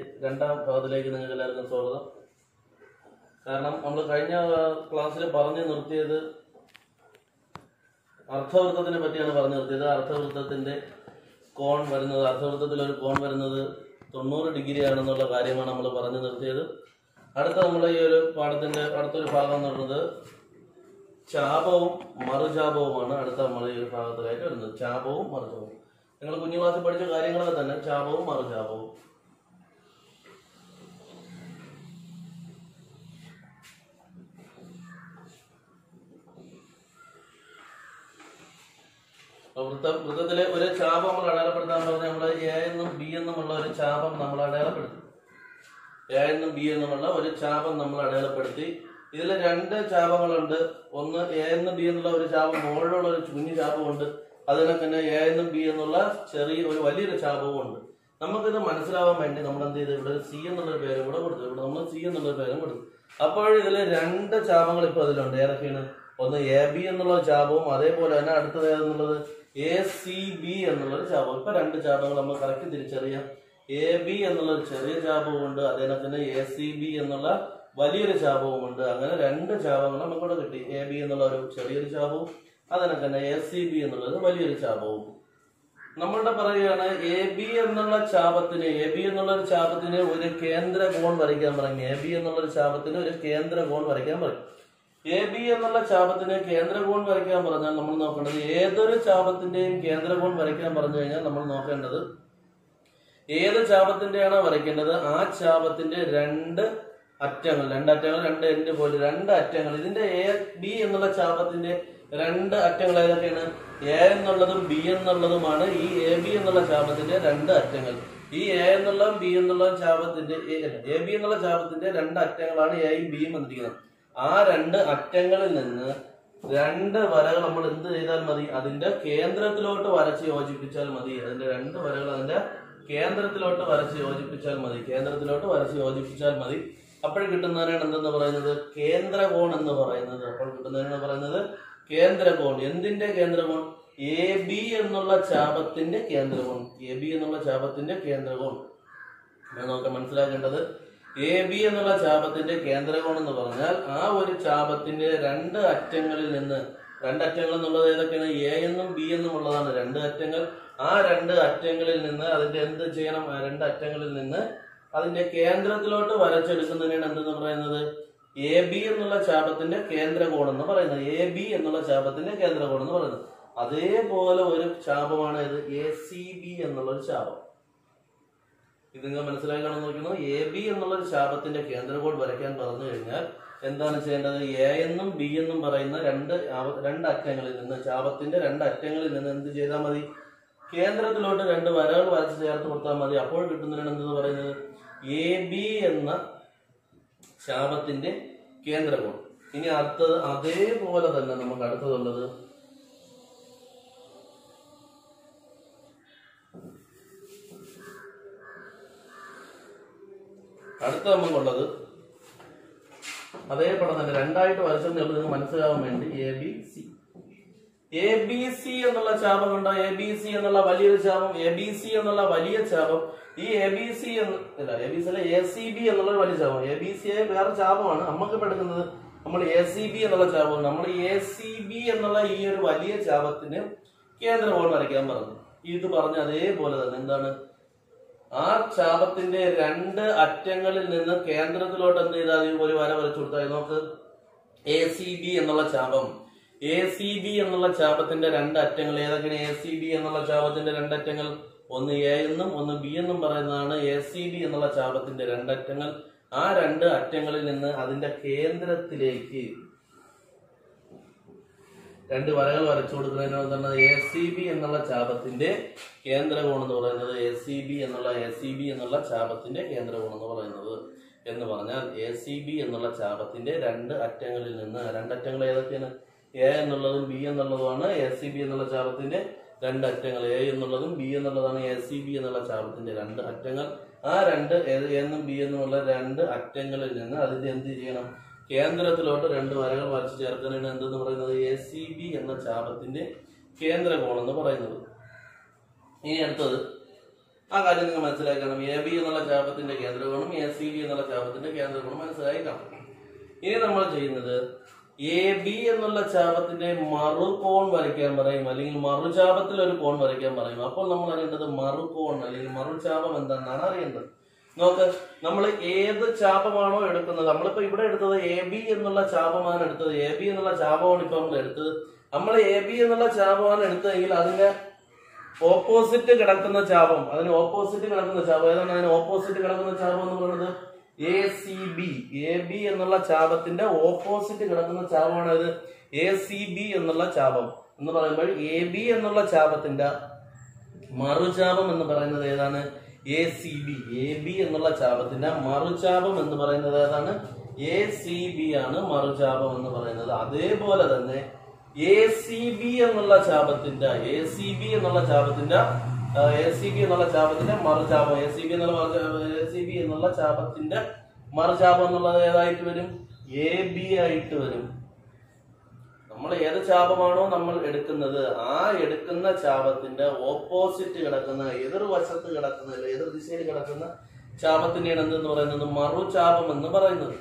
രണ്ടാം ഭാഗത്തിലേക്ക് നിങ്ങൾക്ക് എല്ലാവർക്കും സ്വാഗതം കാരണം നമ്മൾ കഴിഞ്ഞ ക്ലാസ്സിൽ പറഞ്ഞു നിർത്തിയത് അർത്ഥവൃത്തത്തിനെ പറ്റിയാണ് പറഞ്ഞു നിർത്തിയത് അർത്ഥവൃത്തത്തിന്റെ കോൺ വരുന്നത് അർത്ഥവൃത്തത്തിൽ ഒരു കോൺ വരുന്നത് തൊണ്ണൂറ് ഡിഗ്രി ആണെന്നുള്ള കാര്യമാണ് നമ്മൾ പറഞ്ഞു നിർത്തിയത് അടുത്ത നമ്മൾ ഈ ഒരു പാഠത്തിന്റെ അടുത്തൊരു ഭാഗം എന്ന് പറയുന്നത് ചാപവും മറുചാപവുമാണ് അടുത്ത നമ്മൾ ഈ ഒരു ഭാഗത്തിലായിട്ട് വരുന്നത് ചാപവും മറുചാപവും നിങ്ങൾ കുഞ്ഞു ക്ലാസ്സിൽ പഠിച്ച കാര്യങ്ങളൊക്കെ തന്നെ ചാപവും മറുചാപവും അപ്പൊ വൃത്ത വൃത്തത്തിലെ ഒരു ചാപം നമ്മൾ അടയാളപ്പെടുത്താൻ പറഞ്ഞാൽ നമ്മൾ എ എന്നും ബി എന്നുമുള്ള ഒരു ചാപം നമ്മൾ അടയാളപ്പെടുത്തി എ എന്നും ബി എന്നുമുള്ള ഒരു ചാപം നമ്മൾ അടയാളപ്പെടുത്തി ഇതിൽ രണ്ട് ചാപങ്ങളുണ്ട് ഒന്ന് എ എന്നും ബി എന്നുള്ള ഒരു ചാപം മുകളിലുള്ള ഒരു കുഞ്ഞു ചാപമുണ്ട് അതിനെ തന്നെ എ എന്നും ബി എന്നുള്ള ചെറിയ ഒരു വലിയൊരു ചാപവും ഉണ്ട് നമുക്കിത് മനസ്സിലാവാൻ വേണ്ടി നമ്മൾ എന്ത് ചെയ്തു ഇവിടെ സി എന്നുള്ള പേരും കൂടെ കൊടുത്തു ഇവിടെ നമ്മൾ സി എന്നുള്ള പേരും കൊടുത്തു അപ്പോൾ ഇതിൽ രണ്ട് ചാപങ്ങൾ ഇപ്പൊ അതിലുണ്ട് ഏതൊക്കെയാണ് ഒന്ന് എ ബി എന്നുള്ള ചാപവും അതേപോലെ തന്നെ അടുത്തത് ഏതെന്നുള്ളത് എ സി ബി എന്നുള്ള ഒരു ചാപം ഇപ്പൊ രണ്ട് ചാപങ്ങൾ നമ്മൾ കറക്റ്റ് തിരിച്ചറിയാം എ ബി എന്നുള്ള ഒരു ചെറിയ ചാപവും ഉണ്ട് അതേ തന്നെ എ സി ബി എന്നുള്ള വലിയൊരു ചാപവും ഉണ്ട് അങ്ങനെ രണ്ട് ചാപങ്ങൾ നമുക്കിവിടെ കിട്ടി എ ബി എന്നുള്ള ഒരു ചെറിയൊരു ചാപവും അതിനെ തന്നെ എ സി ബി എന്നുള്ളത് വലിയൊരു ചാപവും നമ്മളുടെ പറയുകയാണ് എ ബി എന്നുള്ള ചാപത്തിന് എ ബി എന്നുള്ള ഒരു ചാപത്തിന് ഒരു കേന്ദ്ര കോൺ വരയ്ക്കാൻ പറയും എ ബി എന്നുള്ള ഒരു ചാപത്തിന് ഒരു കേന്ദ്ര കോൺ വരയ്ക്കാൻ പറയും എ ബി എന്നുള്ള ചാപത്തിന് കേന്ദ്ര കോൺ വരയ്ക്കാൻ പറഞ്ഞാൽ നമ്മൾ നോക്കേണ്ടത് ഏതൊരു ചാപത്തിന്റെയും കേന്ദ്ര കോൺ വരയ്ക്കാൻ പറഞ്ഞു കഴിഞ്ഞാൽ നമ്മൾ നോക്കേണ്ടത് ഏത് ചാപത്തിന്റെയാണോ വരയ്ക്കേണ്ടത് ആ ചാപത്തിന്റെ രണ്ട് അറ്റങ്ങൾ രണ്ട് അറ്റങ്ങൾ രണ്ട് എൻഡ് പോലെ രണ്ട് അറ്റങ്ങൾ ഇതിന്റെ എ ബി എന്നുള്ള ചാപത്തിന്റെ രണ്ട് അറ്റങ്ങൾ ഏതൊക്കെയാണ് എ എന്നുള്ളതും ബി എന്നുള്ളതുമാണ് ഈ എ ബി എന്നുള്ള ചാപത്തിന്റെ രണ്ട് അറ്റങ്ങൾ ഈ എ എന്നുള്ള ബി എന്നുള്ള ചാപത്തിന്റെ എ ബി എന്നുള്ള ചാപത്തിന്റെ രണ്ട് അറ്റങ്ങളാണ് എയും ബിയും വന്നിരിക്കുന്നത് ആ രണ്ട് അറ്റങ്ങളിൽ നിന്ന് രണ്ട് വരകൾ നമ്മൾ എന്ത് ചെയ്താൽ മതി അതിന്റെ കേന്ദ്രത്തിലോട്ട് വരച്ച് യോജിപ്പിച്ചാൽ മതി അതിന്റെ രണ്ട് വരകൾ അതിന്റെ കേന്ദ്രത്തിലോട്ട് വരച്ച് യോജിപ്പിച്ചാൽ മതി കേന്ദ്രത്തിലോട്ട് വരച്ച് യോജിപ്പിച്ചാൽ മതി അപ്പോൾ കിട്ടുന്നതിനാണ് എന്തെന്ന് പറയുന്നത് കേന്ദ്രകോൺ എന്ന് പറയുന്നത് അപ്പോൾ കിട്ടുന്നതിനാണ് പറയുന്നത് കേന്ദ്രകോൺ എന്തിന്റെ കേന്ദ്രകോൺ എ ബി എന്നുള്ള ചാപത്തിന്റെ കേന്ദ്രകോൺ എ ബി എന്നുള്ള ചാപത്തിന്റെ കേന്ദ്രകോൺ ഞാൻ നമുക്ക് മനസ്സിലാക്കേണ്ടത് എ ബി എന്നുള്ള ചാപത്തിന്റെ കേന്ദ്രകോൺ എന്ന് പറഞ്ഞാൽ ആ ഒരു ചാപത്തിന്റെ രണ്ട് അറ്റങ്ങളിൽ നിന്ന് രണ്ട് അറ്റങ്ങൾ എന്നുള്ളത് ഏതൊക്കെയാണ് എ എന്നും ബി എന്നും ഉള്ളതാണ് രണ്ട് അറ്റങ്ങൾ ആ രണ്ട് അറ്റങ്ങളിൽ നിന്ന് അതിന്റെ എന്ത് ചെയ്യണം ആ രണ്ട് അറ്റങ്ങളിൽ നിന്ന് അതിന്റെ കേന്ദ്രത്തിലോട്ട് വരച്ചെടുക്കുന്നതിനാണ് എന്തെന്ന് പറയുന്നത് എ ബി എന്നുള്ള ചാപത്തിന്റെ കേന്ദ്രകോൺ എന്ന് പറയുന്നത് എ ബി എന്നുള്ള ചാപത്തിന്റെ കേന്ദ്രകോൺ എന്ന് പറയുന്നത് അതേപോലെ ഒരു ചാപമാണ് ഇത് എ സി ബി എന്നുള്ള ഒരു ചാപം ഇത് നിങ്ങൾ മനസ്സിലാക്കണം നോക്കുന്നു എ ബി എന്നുള്ള ഒരു ശാപത്തിന്റെ കേന്ദ്രകോഡ് വരയ്ക്കാൻ പറഞ്ഞു കഴിഞ്ഞാൽ എന്താണ് ചെയ്യേണ്ടത് എ എന്നും ബി എന്നും പറയുന്ന രണ്ട് ആവ- രണ്ട് അറ്റങ്ങളിൽ നിന്ന് ശാപത്തിന്റെ രണ്ട് അറ്റങ്ങളിൽ നിന്ന് എന്ത് ചെയ്താൽ മതി കേന്ദ്രത്തിലോട്ട് രണ്ട് വരകൾ വരച്ച് ചേർത്ത് കൊടുത്താൽ മതി അപ്പോൾ കിട്ടുന്നതിനാണ് എന്തെന്ന് പറയുന്നത് എ ബി എന്ന ശാപത്തിന്റെ കേന്ദ്രകോൺ ഇനി അടുത്തത് അതേപോലെ തന്നെ നമുക്ക് അടുത്തതുള്ളത് അടുത്ത നമുക്കുള്ളത് അതേ പടം തന്നെ രണ്ടായിട്ട് വരച്ചെന്ന് നിങ്ങൾക്ക് മനസ്സിലാവാൻ വേണ്ടി A B C A B C എന്നുള്ള ചാപം കണ്ടോ എ ബി സി എന്നുള്ള വലിയൊരു ചാപം എ ബി സി എന്നുള്ള വലിയ ചാപം ഈ എ ബി സി എന്ന് അല്ല എ ബി സി അല്ല എ സി ബി എന്നുള്ള ഒരു വലിയ ചാപം എ ബി സി വേറെ ചാപമാണ് നമുക്ക് ഇപ്പൊ എടുക്കുന്നത് നമ്മൾ എ സി ബി എന്നുള്ള ചാപം നമ്മൾ എ സി ബി എന്നുള്ള ഈ ഒരു വലിയ ചാപത്തിന് കേന്ദ്രകോൺ വരയ്ക്കാൻ പറഞ്ഞു ഇത് പറഞ്ഞ അതേപോലെ തന്നെ എന്താണ് ആ ചാപത്തിന്റെ രണ്ട് അറ്റങ്ങളിൽ നിന്ന് കേന്ദ്രത്തിലോട്ട് എന്ത് ചെയ്താൽ മതി? ഒരു വര വരച്ചു കൊടുത്താൽ നമുക്ക് എ സി ബി എന്നുള്ള ചാപം എ സി ബി എന്നുള്ള ചാപത്തിന്റെ രണ്ട് അറ്റങ്ങൾ ഏതൊക്കെയാണ് എ സി ബി എന്നുള്ള ചാപത്തിന്റെ രണ്ടറ്റങ്ങൾ ഒന്ന് എ എന്നും ഒന്ന് ബി എന്നും പറയുന്നതാണ് എ സി ബി എന്നുള്ള ചാപത്തിന്റെ രണ്ടറ്റങ്ങൾ ആ രണ്ട് അറ്റങ്ങളിൽ നിന്ന് അതിന്റെ കേന്ദ്രത്തിലേക്ക് രണ്ട് വരകൾ വരച്ചു കൊടുക്കുന്നതിനോട് തന്നെ എ സി ബി എന്നുള്ള ചാപത്തിന്റെ കേന്ദ്രകോൺ എന്ന് പറയുന്നത് എ സി ബി എന്നുള്ള എ സി ബി എന്നുള്ള ചാപത്തിന്റെ കേന്ദ്രകോൺ എന്ന് പറയുന്നത് എന്ന് പറഞ്ഞാൽ എ സി ബി എന്നുള്ള ചാപത്തിന്റെ രണ്ട് അറ്റങ്ങളിൽ നിന്ന് രണ്ടറ്റങ്ങൾ ഏതൊക്കെയാണ് എ എന്നുള്ളതും ബി എന്നുള്ളതുമാണ് എ സി ബി എന്നുള്ള ചാപത്തിന്റെ രണ്ട് അറ്റങ്ങൾ എ എന്നുള്ളതും ബി എന്നുള്ളതാണ് എ സി ബി എന്നുള്ള ചാപത്തിന്റെ രണ്ട് അറ്റങ്ങൾ ആ രണ്ട് എ എന്നും ബി എന്നുമുള്ള രണ്ട് അറ്റങ്ങളിൽ നിന്ന് അതിന്റെ എന്ത് ചെയ്യണം കേന്ദ്രത്തിലോട്ട് രണ്ട് വരകൾ വരച്ച് ചേർക്കുന്നതിന് എന്തെന്ന് പറയുന്നത് എ സി ബി എന്ന ചാപത്തിന്റെ കേന്ദ്രകോൺ എന്ന് പറയുന്നത് ഇനി അടുത്തത് ആ കാര്യം നിങ്ങൾ മനസ്സിലാക്കണം എ ബി എന്നുള്ള ചാപത്തിന്റെ കേന്ദ്രകോണും എ സി ബി എന്നുള്ള ചാപത്തിന്റെ കേന്ദ്രകോണും മനസ്സിലായി കാണും ഇനി നമ്മൾ ചെയ്യുന്നത് എ ബി എന്നുള്ള ചാപത്തിന്റെ മറുകോൺ വരയ്ക്കാൻ പറയും അല്ലെങ്കിൽ മറുചാപത്തിൽ ഒരു കോൺ വരയ്ക്കാൻ പറയും അപ്പോൾ നമ്മൾ അറിയേണ്ടത് മറുകോൺ അല്ലെങ്കിൽ മറുചാപം എന്താണെന്നാണ് അറിയേണ്ടത് നോക്ക് നമ്മൾ ഏത് ചാപമാണോ എടുക്കുന്നത് നമ്മളിപ്പോ ഇവിടെ എടുത്തത് എ ബി എന്നുള്ള ചാപമാണ് എടുത്തത് എ ബി എന്നുള്ള ചാപമാണ് ഇപ്പൊ നമ്മൾ എടുത്തത് നമ്മൾ എ ബി എന്നുള്ള ചാപമാണ് എടുത്തതെങ്കിൽ അതിന്റെ ഓപ്പോസിറ്റ് കിടക്കുന്ന ചാപം അതിന് ഓപ്പോസിറ്റ് കിടക്കുന്ന ചാപം ഏതാണ് അതിന് ഓപ്പോസിറ്റ് കിടക്കുന്ന ചാപം എന്ന് പറയുന്നത് A C B A B എന്നുള്ള ചാപത്തിന്റെ ഓപ്പോസിറ്റ് കിടക്കുന്ന ചാപമാണ് ഇത് എ സി ബി എന്നുള്ള ചാപം എന്ന് പറയുമ്പോൾ എ ബി എന്നുള്ള ചാപത്തിന്റെ മറുചാപം എന്ന് പറയുന്നത് ഏതാണ് A C B A B എന്നുള്ള ചാപത്തിന്റെ മറുചാപം എന്ന് പറയുന്നത് ഏതാണ് എ സി ബി ആണ് മറുചാപം എന്ന് പറയുന്നത് അതേപോലെ തന്നെ എ സി ബി എന്നുള്ള ചാപത്തിന്റെ എ സി ബി എന്നുള്ള ചാപത്തിന്റെ എ സി ബി എന്നുള്ള ചാപത്തിന്റെ മറുചാപം എ സി ബി എന്നുള്ള എ സി ബി എന്നുള്ള ചാപത്തിന്റെ മറുചാപം എന്നുള്ളത് ഏതായിട്ട് വരും എ ബി ആയിട്ട് വരും നമ്മൾ ഏത് ചാപമാണോ നമ്മൾ എടുക്കുന്നത് ആ എടുക്കുന്ന ചാപത്തിന്റെ ഓപ്പോസിറ്റ് കിടക്കുന്ന എതിർവശത്ത് കിടക്കുന്ന അല്ലെ എതിർ ദിശയിൽ കിടക്കുന്ന ചാപത്തിനെയാണ് എന്തെന്ന് പറയുന്നത് മറുചാപം എന്ന് പറയുന്നത്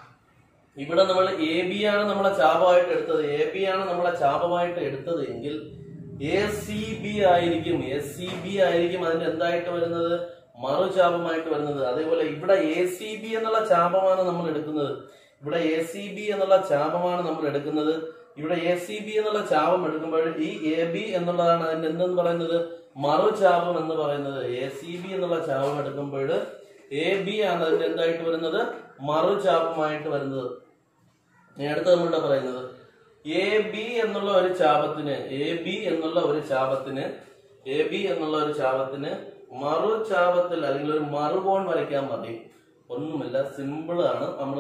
ഇവിടെ നമ്മൾ എ ബി ആണ് നമ്മളെ ചാപമായിട്ട് എടുത്തത് എ ബി ആണ് നമ്മളെ ചാപമായിട്ട് എടുത്തത് എങ്കിൽ എ സി ബി ആയിരിക്കും എ സി ബി ആയിരിക്കും അതിന്റെ എന്തായിട്ട് വരുന്നത് മറുചാപമായിട്ട് വരുന്നത് അതേപോലെ ഇവിടെ എ സി ബി എന്നുള്ള ചാപമാണ് നമ്മൾ എടുക്കുന്നത് ഇവിടെ എ സി ബി എന്നുള്ള ചാപമാണ് നമ്മൾ എടുക്കുന്നത് ഇവിടെ എ സി ബി എന്നുള്ള ചാപം എടുക്കുമ്പോൾ ഈ എ ബി എന്നുള്ളതാണ് അതിന്റെ എന്തെന്ന് പറയുന്നത് മറുചാപം എന്ന് പറയുന്നത് എ സി ബി എന്നുള്ള ചാപം എടുക്കുമ്പോൾ എ ബി ആണ് അതിന്റെ എന്തായിട്ട് വരുന്നത് മറുചാപമായിട്ട് വരുന്നത് ഇനി അടുത്ത നമ്മളുടെ പറയുന്നത് എ ബി എന്നുള്ള ഒരു ചാപത്തിന് എ ബി എന്നുള്ള ഒരു ചാപത്തിന് എ ബി എന്നുള്ള ഒരു ചാപത്തിന് മറുചാപത്തിൽ അല്ലെങ്കിൽ ഒരു മറുകോൺ വരയ്ക്കാൻ പറയും ഒന്നുമില്ല സിമ്പിൾ ആണ് നമ്മൾ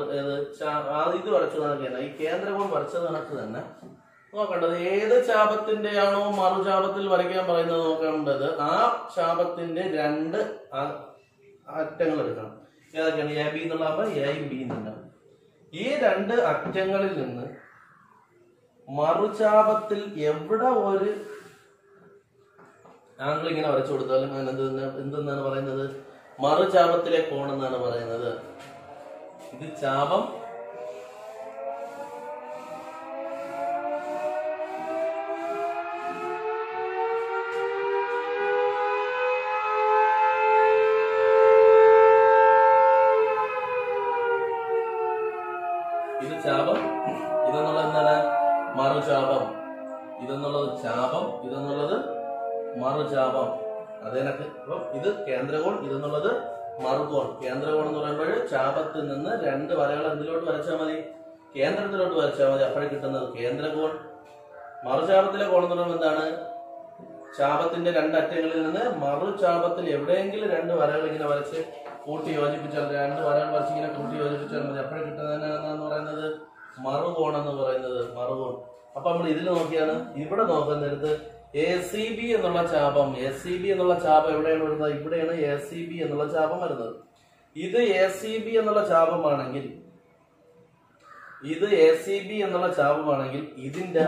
ഇത് വരച്ചത് കണക്ക് തന്നെ ഈ കേന്ദ്രകോൺ വരച്ചത് കണക്ക് തന്നെ നോക്കേണ്ടത് ഏത് ചാപത്തിന്റെയാണോ മറുചാപത്തിൽ വരയ്ക്കാൻ പറയുന്നത് നോക്കേണ്ടത് ആ ചാപത്തിന്റെ രണ്ട് അ- അറ്റങ്ങൾ എടുക്കണം ഏതൊക്കെയാണ് എ ബി എന്നുള്ള അപ്പൊ എയും ബി എന്നുണ്ടാവും ഈ രണ്ട് അറ്റങ്ങളിൽ നിന്ന് മറുചാപത്തിൽ എവിടെ ഒരു ആംഗിൾ ഇങ്ങനെ വരച്ചു കൊടുത്താലും അതിന് എന്തെന്ന് എന്തെന്നാണ് പറയുന്നത് മറുചാപത്തിലെ കോൺ എന്നാണ് പറയുന്നത് ഇത് ചാപം ഇത് ചാപം ഇതെന്നുള്ളത് എന്താണ് മറുചാപം ഇതെന്നുള്ളത് ചാപം ഇതെന്നുള്ളത് മറുചാപം അതേനക്ക് അപ്പം ഇത് കേന്ദ്രകോൺ ഇതെന്നുള്ളത് മറുകോൺ കേന്ദ്രകോൺ എന്ന് പറയുമ്പോൾ ചാപത്തിൽ നിന്ന് രണ്ട് വരകൾ എന്തിലോട്ട് വരച്ചാൽ മതി കേന്ദ്രത്തിലോട്ട് വരച്ചാൽ മതി അപ്പോഴേ കിട്ടുന്നത് കേന്ദ്രകോൺ മറുചാപത്തിലെ കോൺ എന്ന് പറയുമ്പോൾ എന്താണ് ചാപത്തിന്റെ രണ്ട് അറ്റങ്ങളിൽ നിന്ന് മറുചാപത്തിൽ എവിടെയെങ്കിലും രണ്ട് വരകൾ ഇങ്ങനെ വരച്ച് കൂട്ടി യോജിപ്പിച്ചാൽ രണ്ട് വരകൾ വരച്ച് ഇങ്ങനെ കൂട്ടി യോജിപ്പിച്ചാൽ മതി അപ്പോഴേ കിട്ടുന്നതെന്ന് പറയുന്നത് മറുകോൺ എന്ന് പറയുന്നത് മറുകോൺ അപ്പൊ നമ്മൾ ഇതിൽ നോക്കിയാണ് ഇവിടെ നോക്കുന്നിടത്ത് എ സി ബി എന്നുള്ള ചാപം എ സി ബി എന്നുള്ള ചാപം എവിടെയാണ് വരുന്നത് ഇവിടെയാണ് എ സി ബി എന്നുള്ള ചാപം വരുന്നത് ഇത് എ സി ബി എന്നുള്ള ചാപമാണെങ്കിൽ ഇത് എ സി ബി എന്നുള്ള ചാപമാണെങ്കിൽ ഇതിന്റെ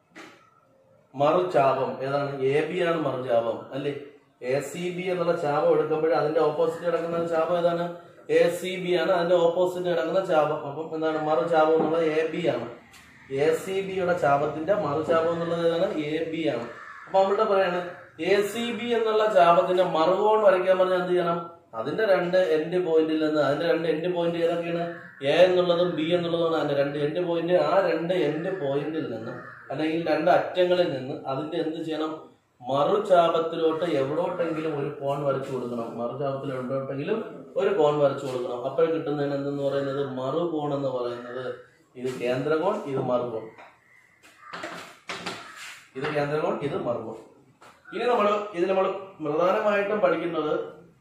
മറുചാപം ഏതാണ് എ ബി ആണ് മറുചാപം അല്ലേ എ സി ബി എന്നുള്ള ചാപം എടുക്കുമ്പോൾ അതിന്റെ ഓപ്പോസിറ്റ് കിടക്കുന്ന ചാപം ഏതാണ് എ സി ബി ആണ് അതിന്റെ ഓപ്പോസിറ്റ് കിടക്കുന്ന ചാപം അപ്പം എന്താണ് മറുചാപം എന്നുള്ളത് എ ബി ആണ് എ സി ബിയുടെ ചാപത്തിന്റെ മറുചാപം എന്നുള്ളത് ഏതാണ് എ ബി ആണ് അപ്പൊ നമ്മളുടെ പറയാണ് എ സി ബി എന്നുള്ള ചാപത്തിന്റെ മറുകോൺ വരയ്ക്കാൻ പറഞ്ഞാൽ എന്ത് ചെയ്യണം അതിന്റെ രണ്ട് എൻഡ് പോയിന്റിൽ നിന്ന് അതിന്റെ രണ്ട് എൻഡ് പോയിന്റ് ഏതൊക്കെയാണ് എ എന്നുള്ളതും ബി എന്നുള്ളതുമാണ് അതിന്റെ രണ്ട് എൻഡ് പോയിന്റ് ആ രണ്ട് എൻഡ് പോയിന്റിൽ നിന്ന് അല്ലെങ്കിൽ രണ്ട് അറ്റങ്ങളിൽ നിന്ന് അതിന്റെ എന്ത് ചെയ്യണം മറുചാപത്തിലോട്ട് എവിടോട്ടെങ്കിലും ഒരു കോൺ വരച്ചു കൊടുക്കണം മറുചാപത്തിൽ എവിടോട്ടെങ്കിലും ഒരു കോൺ വരച്ചു കൊടുക്കണം അപ്പോൾ കിട്ടുന്നതിന് എന്തെന്ന് പറയുന്നത് മറുകോൺ എന്ന് പറയുന്നത് ഇത് കേന്ദ്രകോൺ ഇത് മറുകോൺ ഇത് കേന്ദ്രകോൺ ഇത് മറുകോൺ ഇനി നമ്മൾ ഇത് നമ്മൾ പ്രധാനമായിട്ടും പഠിക്കുന്നത്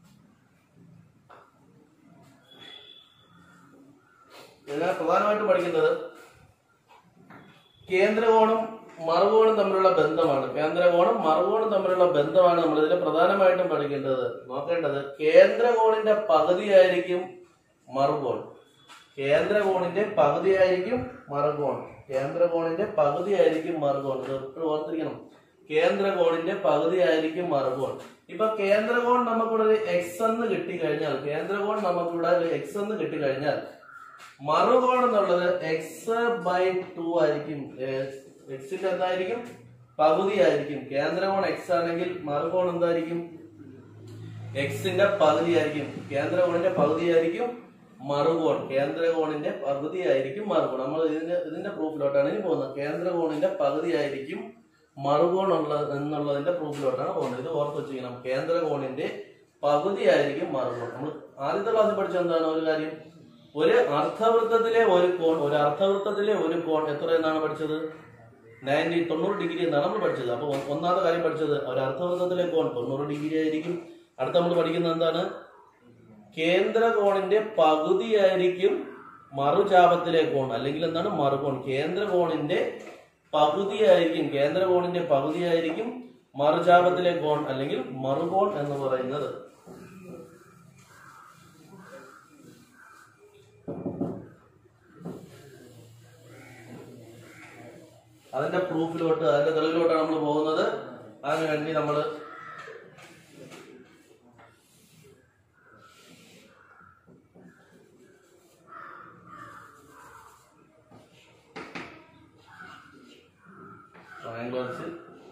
ഇതിനെ പ്രധാനമായിട്ടും പഠിക്കുന്നത് കേന്ദ്രകോണും മറുകോണും തമ്മിലുള്ള ബന്ധമാണ് കേന്ദ്രകോണും മറുകോണും തമ്മിലുള്ള ബന്ധമാണ് നമ്മൾ ഇതിൽ പ്രധാനമായിട്ടും പഠിക്കേണ്ടത് നോക്കേണ്ടത് കേന്ദ്രകോണിന്റെ പകുതിയായിരിക്കും മറുകോൺ കേന്ദ്രകോണിന്റെ പകുതിയായിരിക്കും മറുകോൺ കേന്ദ്രകോണിന്റെ പകുതിയായിരിക്കും മറുകോൺ ഇത് എപ്പോഴും ഓർത്തിരിക്കണം കേന്ദ്രകോണിന്റെ പകുതിയായിരിക്കും മറുകോൺ ഇപ്പൊ കേന്ദ്രകോൺ നമുക്കിവിടെ ഒരു എക്സ് എന്ന് കിട്ടിക്കഴിഞ്ഞാൽ കേന്ദ്രകോൺ നമുക്കിവിടെ ഒരു എക്സ് എന്ന് കിട്ടിക്കഴിഞ്ഞാൽ മറുകോൺ എന്നുള്ളത് എക്സ് ബൈ ടു ആയിരിക്കും എക്സിന്റെ എന്തായിരിക്കും പകുതി ആയിരിക്കും കേന്ദ്രകോൺ എക്സ് ആണെങ്കിൽ മറുകോൺ എന്തായിരിക്കും എക്സിന്റെ പകുതി ആയിരിക്കും കേന്ദ്രകോണിന്റെ പകുതി ആയിരിക്കും മറുകോൺ കേന്ദ്രകോണിന്റെ പകുതി ആയിരിക്കും മറുകോൺ നമ്മൾ ഇതിന്റെ ഇതിന്റെ പ്രൂഫിലോട്ടാണ് ഇനി പോകുന്നത് കേന്ദ്രകോണിന്റെ പകുതി ആയിരിക്കും മറുകോൺ ഉള്ള എന്നുള്ളതിന്റെ പ്രൂഫിലോട്ടാണ് പോകുന്നത് ഇത് ഓർത്ത് വെച്ചിരിക്കണം കേന്ദ്രകോണിന്റെ പകുതി ആയിരിക്കും മറുകോൺ നമ്മൾ ആദ്യത്തെ ക്ലാസ്സിൽ പഠിച്ച എന്താണ് ഒരു കാര്യം ഒരു അർദ്ധവൃത്തത്തിലെ ഒരു കോൺ ഒരു അർദ്ധവൃത്തത്തിലെ ഒരു കോൺ എത്ര എന്നാണ് പഠിച്ചത് നയൻറ്റി തൊണ്ണൂറ് ഡിഗ്രി എന്നാണ് നമ്മൾ പഠിച്ചത് അപ്പൊ ഒ- ഒന്നാമത്തെ കാര്യം പഠിച്ചത് ഒരു അർദ്ധവൃത്തത്തിലെ കോൺ തൊണ്ണൂറ് ഡിഗ്രി ആയിരിക്കും അടുത്ത നമ്മൾ പഠിക്കുന്നത് എന്താണ് കേന്ദ്രകോണിന്റെ പകുതിയായിരിക്കും മറുചാപത്തിലെ കോൺ അല്ലെങ്കിൽ എന്താണ് മറുകോൺ കേന്ദ്രകോണിന്റെ പകുതിയായിരിക്കും കേന്ദ്രകോണിന്റെ പകുതിയായിരിക്കും മറുചാപത്തിലെ കോൺ അല്ലെങ്കിൽ മറുകോൺ എന്ന് പറയുന്നത് അതിന്റെ പ്രൂഫിലോട്ട് അതിന്റെ തെളിവിലോട്ടാണ് നമ്മൾ പോകുന്നത് അതിനു വേണ്ടി നമ്മൾ ട്രയാങ്കിൾ വരച്ച്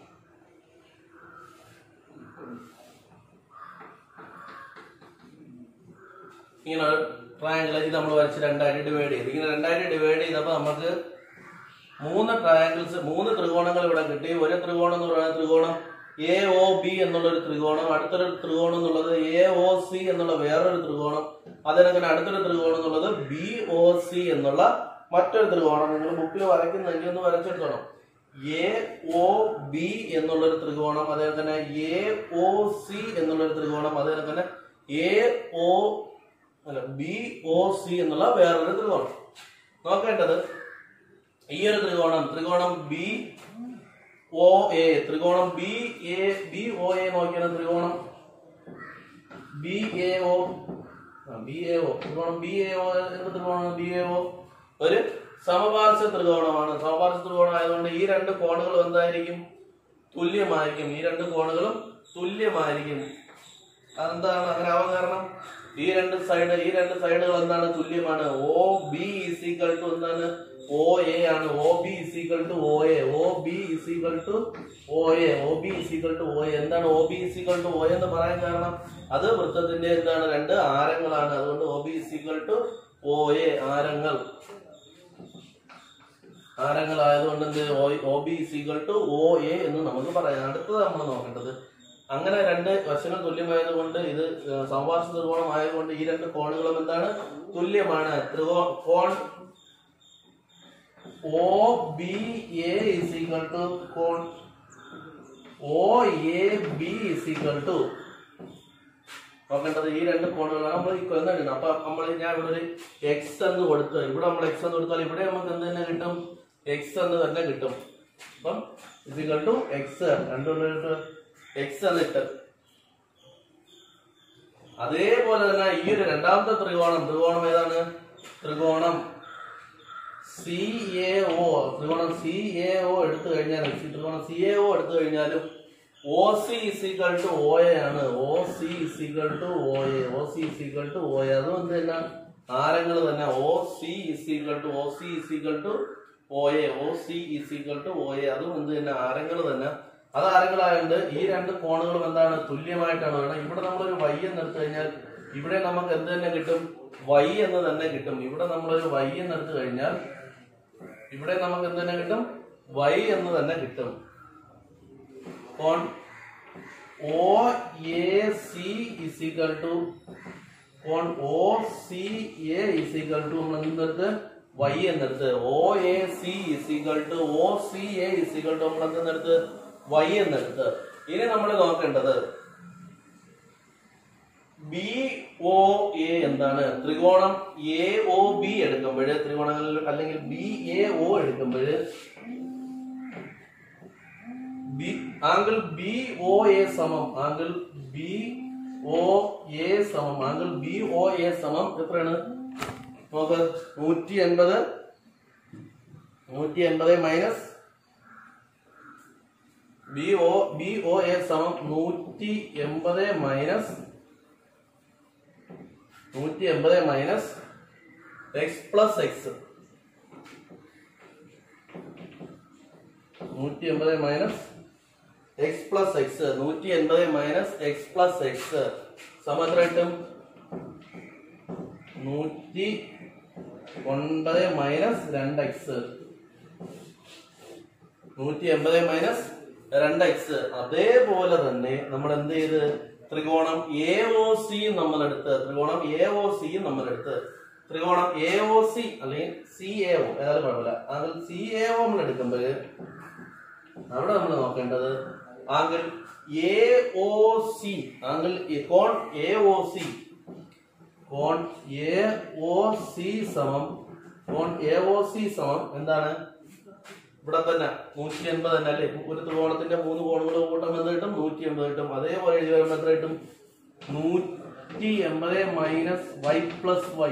ഇങ്ങനെ ട്രയാങ്കിൾ ഇത് നമ്മൾ വരച്ച് രണ്ടായിട്ട് ഡിവൈഡ് ചെയ്ത് ഇങ്ങനെ രണ്ടായിട്ട് ഡിവൈഡ് ചെയ്തപ്പോൾ നമുക്ക് മൂന്ന് ട്രയാങ്കിൾസ് മൂന്ന് ത്രികോണങ്ങൾ ഇവിടെ കിട്ടി ഒരു ത്രികോണം എന്ന് പറയുന്നത് ത്രികോണം എ ഒ ബി എന്നുള്ള ഒരു ത്രികോണം അടുത്തൊരു ത്രികോണം എന്നുള്ളത് എ ഒ സി എന്നുള്ള വേറൊരു ത്രികോണം അതിനങ്ങനെ അടുത്തൊരു ത്രികോണം എന്നുള്ളത് ബി ഒ സി എന്നുള്ള മറ്റൊരു ത്രികോണം നിങ്ങൾ ബുക്കിൽ വരയ്ക്കുന്നെങ്കിൽ ഒന്ന് വരച്ചെടുത്തോണം എ ഒ ബി എന്നുള്ളൊരു ത്രികോണം അതേപോലെ തന്നെ എ ഒ സി എന്നുള്ളൊരു ത്രികോണം അതേപോലെ തന്നെ എ ഒ അല്ല ബി ഒ സി എന്നുള്ള വേറൊരു ത്രികോണം നോക്കേണ്ടത് ഈ ഒരു ത്രികോണം ത്രികോണം ബി ഒ എ ത്രികോണം B A B O A നോക്കിയാണ് ത്രികോണം B A O B A O ത്രികോണം ബി എ ഒ എന്ത് ത്രികോണമാണ് ബി എ ഒ ഒരു സമപാർശ്വ ത്രികോണമാണ് സമപാർശ്വ ത്രികോണം ആയതുകൊണ്ട് ഈ രണ്ട് കോണുകളും എന്തായിരിക്കും തുല്യമായിരിക്കും ഈ രണ്ട് കോണുകളും തുല്യമായിരിക്കും അതെന്താണ് അങ്ങനെ ആവാൻ കാരണം ഈ രണ്ട് സൈഡ് ഈ രണ്ട് സൈഡുകൾ എന്താണ് തുല്യമാണ് ഒ ബി ഇസിക്കൽ ടു എന്താണ് ഒ എ ആണ് O B is equal to O A O B is equal to O A O B is equal to O A എന്താണ് O B is equal to O A എന്ന് പറയാൻ കാരണം അത് വൃത്തത്തിന്റെ എന്താണ് രണ്ട് ആരങ്ങളാണ് അതുകൊണ്ട് O B is equal to O A ആരങ്ങൾ ആരങ്ങളായതുകൊണ്ട് എന്ത് O B is equal to O A എന്ന് നമുക്ക് പറയാം അടുത്തത് നമ്മൾ നോക്കേണ്ടത് അങ്ങനെ രണ്ട് വശങ്ങൾ തുല്യമായതുകൊണ്ട് ഇത് സമവാർഷ ത്രികോണം ആയതുകൊണ്ട് ഈ രണ്ട് കോണുകളും എന്താണ് തുല്യമാണ് ത്രികോ കോൺ O B A is equal to കോൺ O A B is equal to നോക്കേണ്ടത് ഈ രണ്ട് കോണുകളാണ് നമ്മൾ ഈ എന്താണ് അപ്പൊ നമ്മൾ ഞാൻ ഇവിടെ ഒരു എക്സ് എന്ന് കൊടുത്ത് ഇവിടെ നമ്മൾ എക്സ് എന്ന് കൊടുത്താൽ ഇവിടെ നമുക്ക് എന്ത് തന്നെ കിട്ടും എക്സ് എന്ന് തന്നെ കിട്ടും അപ്പം ഇസിക്കൽ ടു എക്സ് രണ്ടുകൊണ്ട് എക്സ് എന്നിട്ട് അതേപോലെ തന്നെ ഈ ഒരു രണ്ടാമത്തെ ത്രികോണം ത്രികോണം ഏതാണ് ത്രികോണം സി എ ഒ ത്രികോണം സി എ ഒ എടുത്തു കഴിഞ്ഞാൽ ത്രികോണം സി എ ഒ എടുത്തു കഴിഞ്ഞാലും O C is equal to O A ആണ് O C is equal to O A O C is equal to O A അതും എന്ത് തന്നെ ആരങ്ങൾ തന്നെ O C is equal to O C is equal to O A O C is equal to O A അതും എന്ത് തന്നെ ആരങ്ങൾ തന്നെ അത് ആരങ്ങളായതുകൊണ്ട് ഈ രണ്ട് കോണുകളും എന്താണ് തുല്യമായിട്ടാണ് വേണം ഇവിടെ നമ്മളൊരു വൈ എന്ന് എടുത്തു കഴിഞ്ഞാൽ ഇവിടെ നമുക്ക് എന്ത് തന്നെ കിട്ടും വൈ എന്ന് തന്നെ കിട്ടും ഇവിടെ നമ്മളൊരു വൈ എന്ന് എടുത്തു കഴിഞ്ഞാൽ ഇവിടെ നമുക്ക് എന്ത് തന്നെ കിട്ടും വൈ എന്ന് തന്നെ കിട്ടും കോൺ O A C is equal to കോൺ O C A is equal to നമ്മൾ എന്തെടുത്ത് വൈ എന്നെടുത്ത് O A C is equal to O C A is equal to നമ്മൾ എന്തെടുത്ത് വൈ എന്നെടുത്ത് ഇനി നമ്മൾ നോക്കേണ്ടത് ബി ഒ എ എന്താണ് ത്രികോണം എ ഒ ബി എടുക്കുമ്പോൾ ത്രികോണങ്ങളിൽ അല്ലെങ്കിൽ ബി എ ഒ എടുക്കുമ്പോൾ B angle B O A സമം ആംഗിൾ ബി ഒ എ സമം ആംഗിൾ ബി ഒ എ സമം എത്രയാണ് നോക്ക് നൂറ്റി എൺപത് നൂറ്റി എൺപത് minus B O B O A സമം നൂറ്റി എൺപത് മൈനസ് നൂറ്റി എൺപത് മൈനസ് എക്സ് പ്ലസ് എക്സ് നൂറ്റി എൺപത് മൈനസ് എക്സ് പ്ലസ് എക്സ് നൂറ്റി എൺപത് മൈനസ് എക്സ് പ്ലസ് എക്സ് സമം എത്ര കിട്ടും നൂറ്റി ഒൻപത് മൈനസ് രണ്ട് എക്സ് നൂറ്റി എൺപത് മൈനസ് രണ്ട് എക്സ് അതേപോലെ തന്നെ നമ്മൾ എന്ത് ചെയ്ത് ത്രികോണം എ ഒ സി നമ്മൾ എടുത്ത് ത്രികോണം എ ഒ സി നമ്മൾ എടുത്ത് ത്രികോണം എ ഒ സി അല്ലെങ്കിൽ സി എ ഒ ഏതായാലും കുഴപ്പമില്ല അതിൽ സി എ ഒ നമ്മൾ എടുക്കുമ്പോൾ അവിടെ നമ്മൾ നോക്കേണ്ടത് angle A O C angle കോൺ എ ഒ സി കോൺ എ ഒ സി സമം കോൺ എ ഒ സി സമം എന്താണ് ഇവിടെ തന്നെ നൂറ്റി എൺപത് തന്നെ അല്ലേ ഒരു ത്രികോണത്തിന്റെ മൂന്ന് കോണുകൾ കൂട്ടം എന്ന് കിട്ടും നൂറ്റി എൺപത് കിട്ടും അതേപോലെ എഴുതി വരുമ്പോൾ എത്ര കിട്ടും നൂറ്റി എൺപത് minus y plus y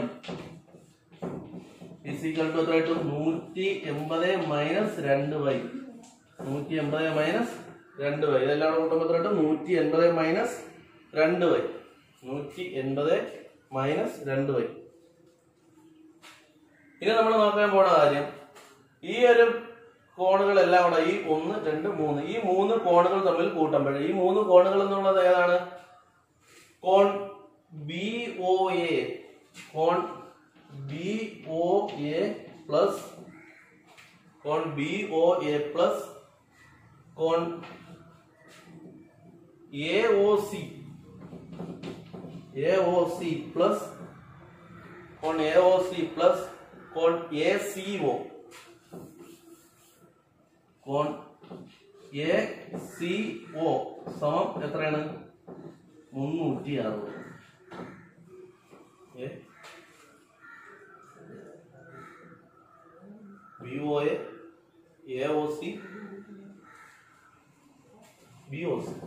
is equal to എത്ര കിട്ടും നൂറ്റി എൺപത് മൈനസ് രണ്ട് വൈ നൂറ്റി എൺപത് മൈനസ് രണ്ട് വൈ ഇതെല്ലാം കൂടെ കൂട്ടുമ്പോൾ എത്ര കിട്ടും നൂറ്റി എൺപത് മൈനസ് രണ്ട് വൈ നൂറ്റി എൺപത് മൈനസ് രണ്ട് വൈ ഇനി നമ്മൾ നോക്കാൻ പോണ കാര്യം ഈ ഒരു കോണുകളെല്ലാം കൂടെ ഈ ഒന്ന് രണ്ട് മൂന്ന് ഈ മൂന്ന് കോണുകൾ തമ്മിൽ കൂട്ടുമ്പോൾ ഈ മൂന്ന് കോണുകൾ എന്നുള്ളത് ഏതാണ് കോൺ ബി ഒ എ കോൺ ബി ഒ എ പ്ലസ് കോൺ ബി ഒ എ പ്ലസ് കോൺ A O C A O C plus കോൺ എ ഒ സി പ്ലസ് കോൺ എ സി ഒ കോൺ എ സി ഒ സമം എത്രയാണ് മുന്നൂറ്റി അറുപത് B O A A O C B O C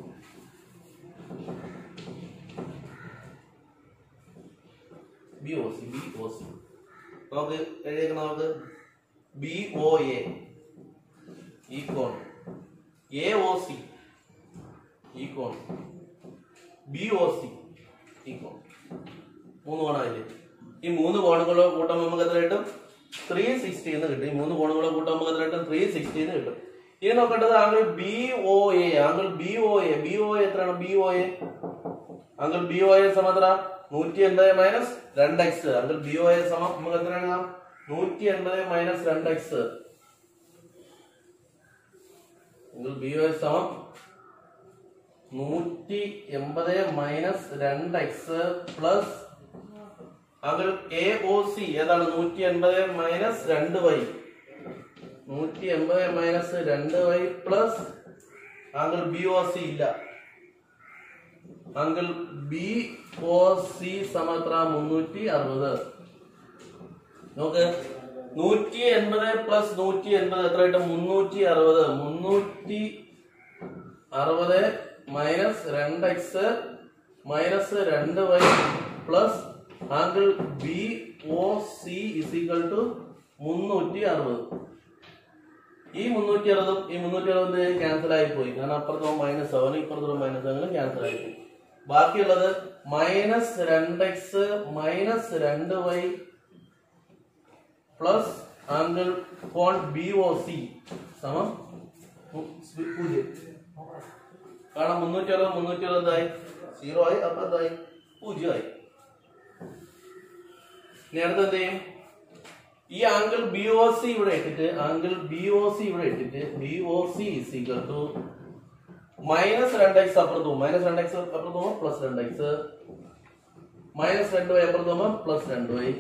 B O C B O C നമുക്ക് എഴുതിയേക്കണം നമുക്ക് ബി ഒ എ ഈ കോൺ എ ഒ സി ഈ കോൺ ബി ഒ സി ഈ കോൺ മൂന്ന് കോണായില്ലേ ഈ മൂന്ന് കോണുകളോ കൂട്ടുമ്പോൾ നമുക്ക് എത്ര കിട്ടും ത്രീ സിക്സ്റ്റി എന്ന് കിട്ടും ഈ മൂന്ന് കോണുകളോ കൂട്ടുമ്പോൾ നമുക്ക് എത്ര കിട്ടും ത്രീ സിക്സ്റ്റി എന്ന് കിട്ടും ഇനി നോക്കേണ്ടത് angle B O A angle B O A B O A എത്രയാണ് B O A angle B O A സമം എത്ര നൂറ്റി എൺപത് മൈനസ് രണ്ട് x angle B O A സമം നമുക്ക് എത്രയാണ് നൂറ്റി എൺപത് മൈനസ് രണ്ട് x angle B O A സമം നൂറ്റി എൺപത് മൈനസ് രണ്ട് x plus angle A O C ഏതാണ് നൂറ്റി എൺപത് മൈനസ് രണ്ട് വൈ നൂറ്റി എൺപത് മൈനസ് രണ്ട് y plus angle B O C ഇല്ല ആംഗിൾ ബി ഒ സി സമത്ര മുന്നൂറ്റി അറുപത് നോക്ക് നൂറ്റി എൺപത് പ്ലസ് നൂറ്റി എൺപത് എത്ര കിട്ടും മുന്നൂറ്റി അറുപത് മുന്നൂറ്റി അറുപത് മൈനസ് രണ്ട് എക്സ് മൈനസ് രണ്ട് y plus angle B O C is equal to മുന്നൂറ്റി അറുപത് ഈ മുന്നൂറ്റി അറുപതും ഈ മുന്നൂറ്റി അറുപത് ക്യാൻസൽ ആയി പോയി കാരണം അപ്പുറത്തോ മൈനസ് സെവൻ ഇപ്പുറത്തോ മൈനസ് സെവനും ക്യാൻസൽ ആയി പോയി ബാക്കിയുള്ളത് മൈനസ് രണ്ട് എക്സ് മൈനസ് രണ്ട് വൈ പ്ലസ് ആംഗിൾ കോൺ ബി ഒ സി സമം പു- പൂജ്യം കാരണം മുന്നൂറ്റി അറുപത് മുന്നൂറ്റി അറുപതായി സീറോ ആയി അപ്പൊ എന്തായി പൂജ്യമായി ഇനി അടുത്ത് എന്ത് ചെയ്യും ഈ ആംഗിൾ ബി ഒ സി ഇവിടെ ഇട്ടിട്ട് ആംഗിൾ ബി ഒ സി ഇവിടെ ഇട്ടിട്ട് B O C is equal to minus രണ്ട് എക്സ് അപ്പുറത്ത് പോകും മൈനസ് രണ്ട് എക്സ് അപ്പുറത്ത് പോകുമ്പോൾ പ്ലസ് രണ്ട് എക്സ് മൈനസ് രണ്ട് വൈ അപ്പുറത്ത് പോകുമ്പോൾ പ്ലസ് രണ്ട് വൈ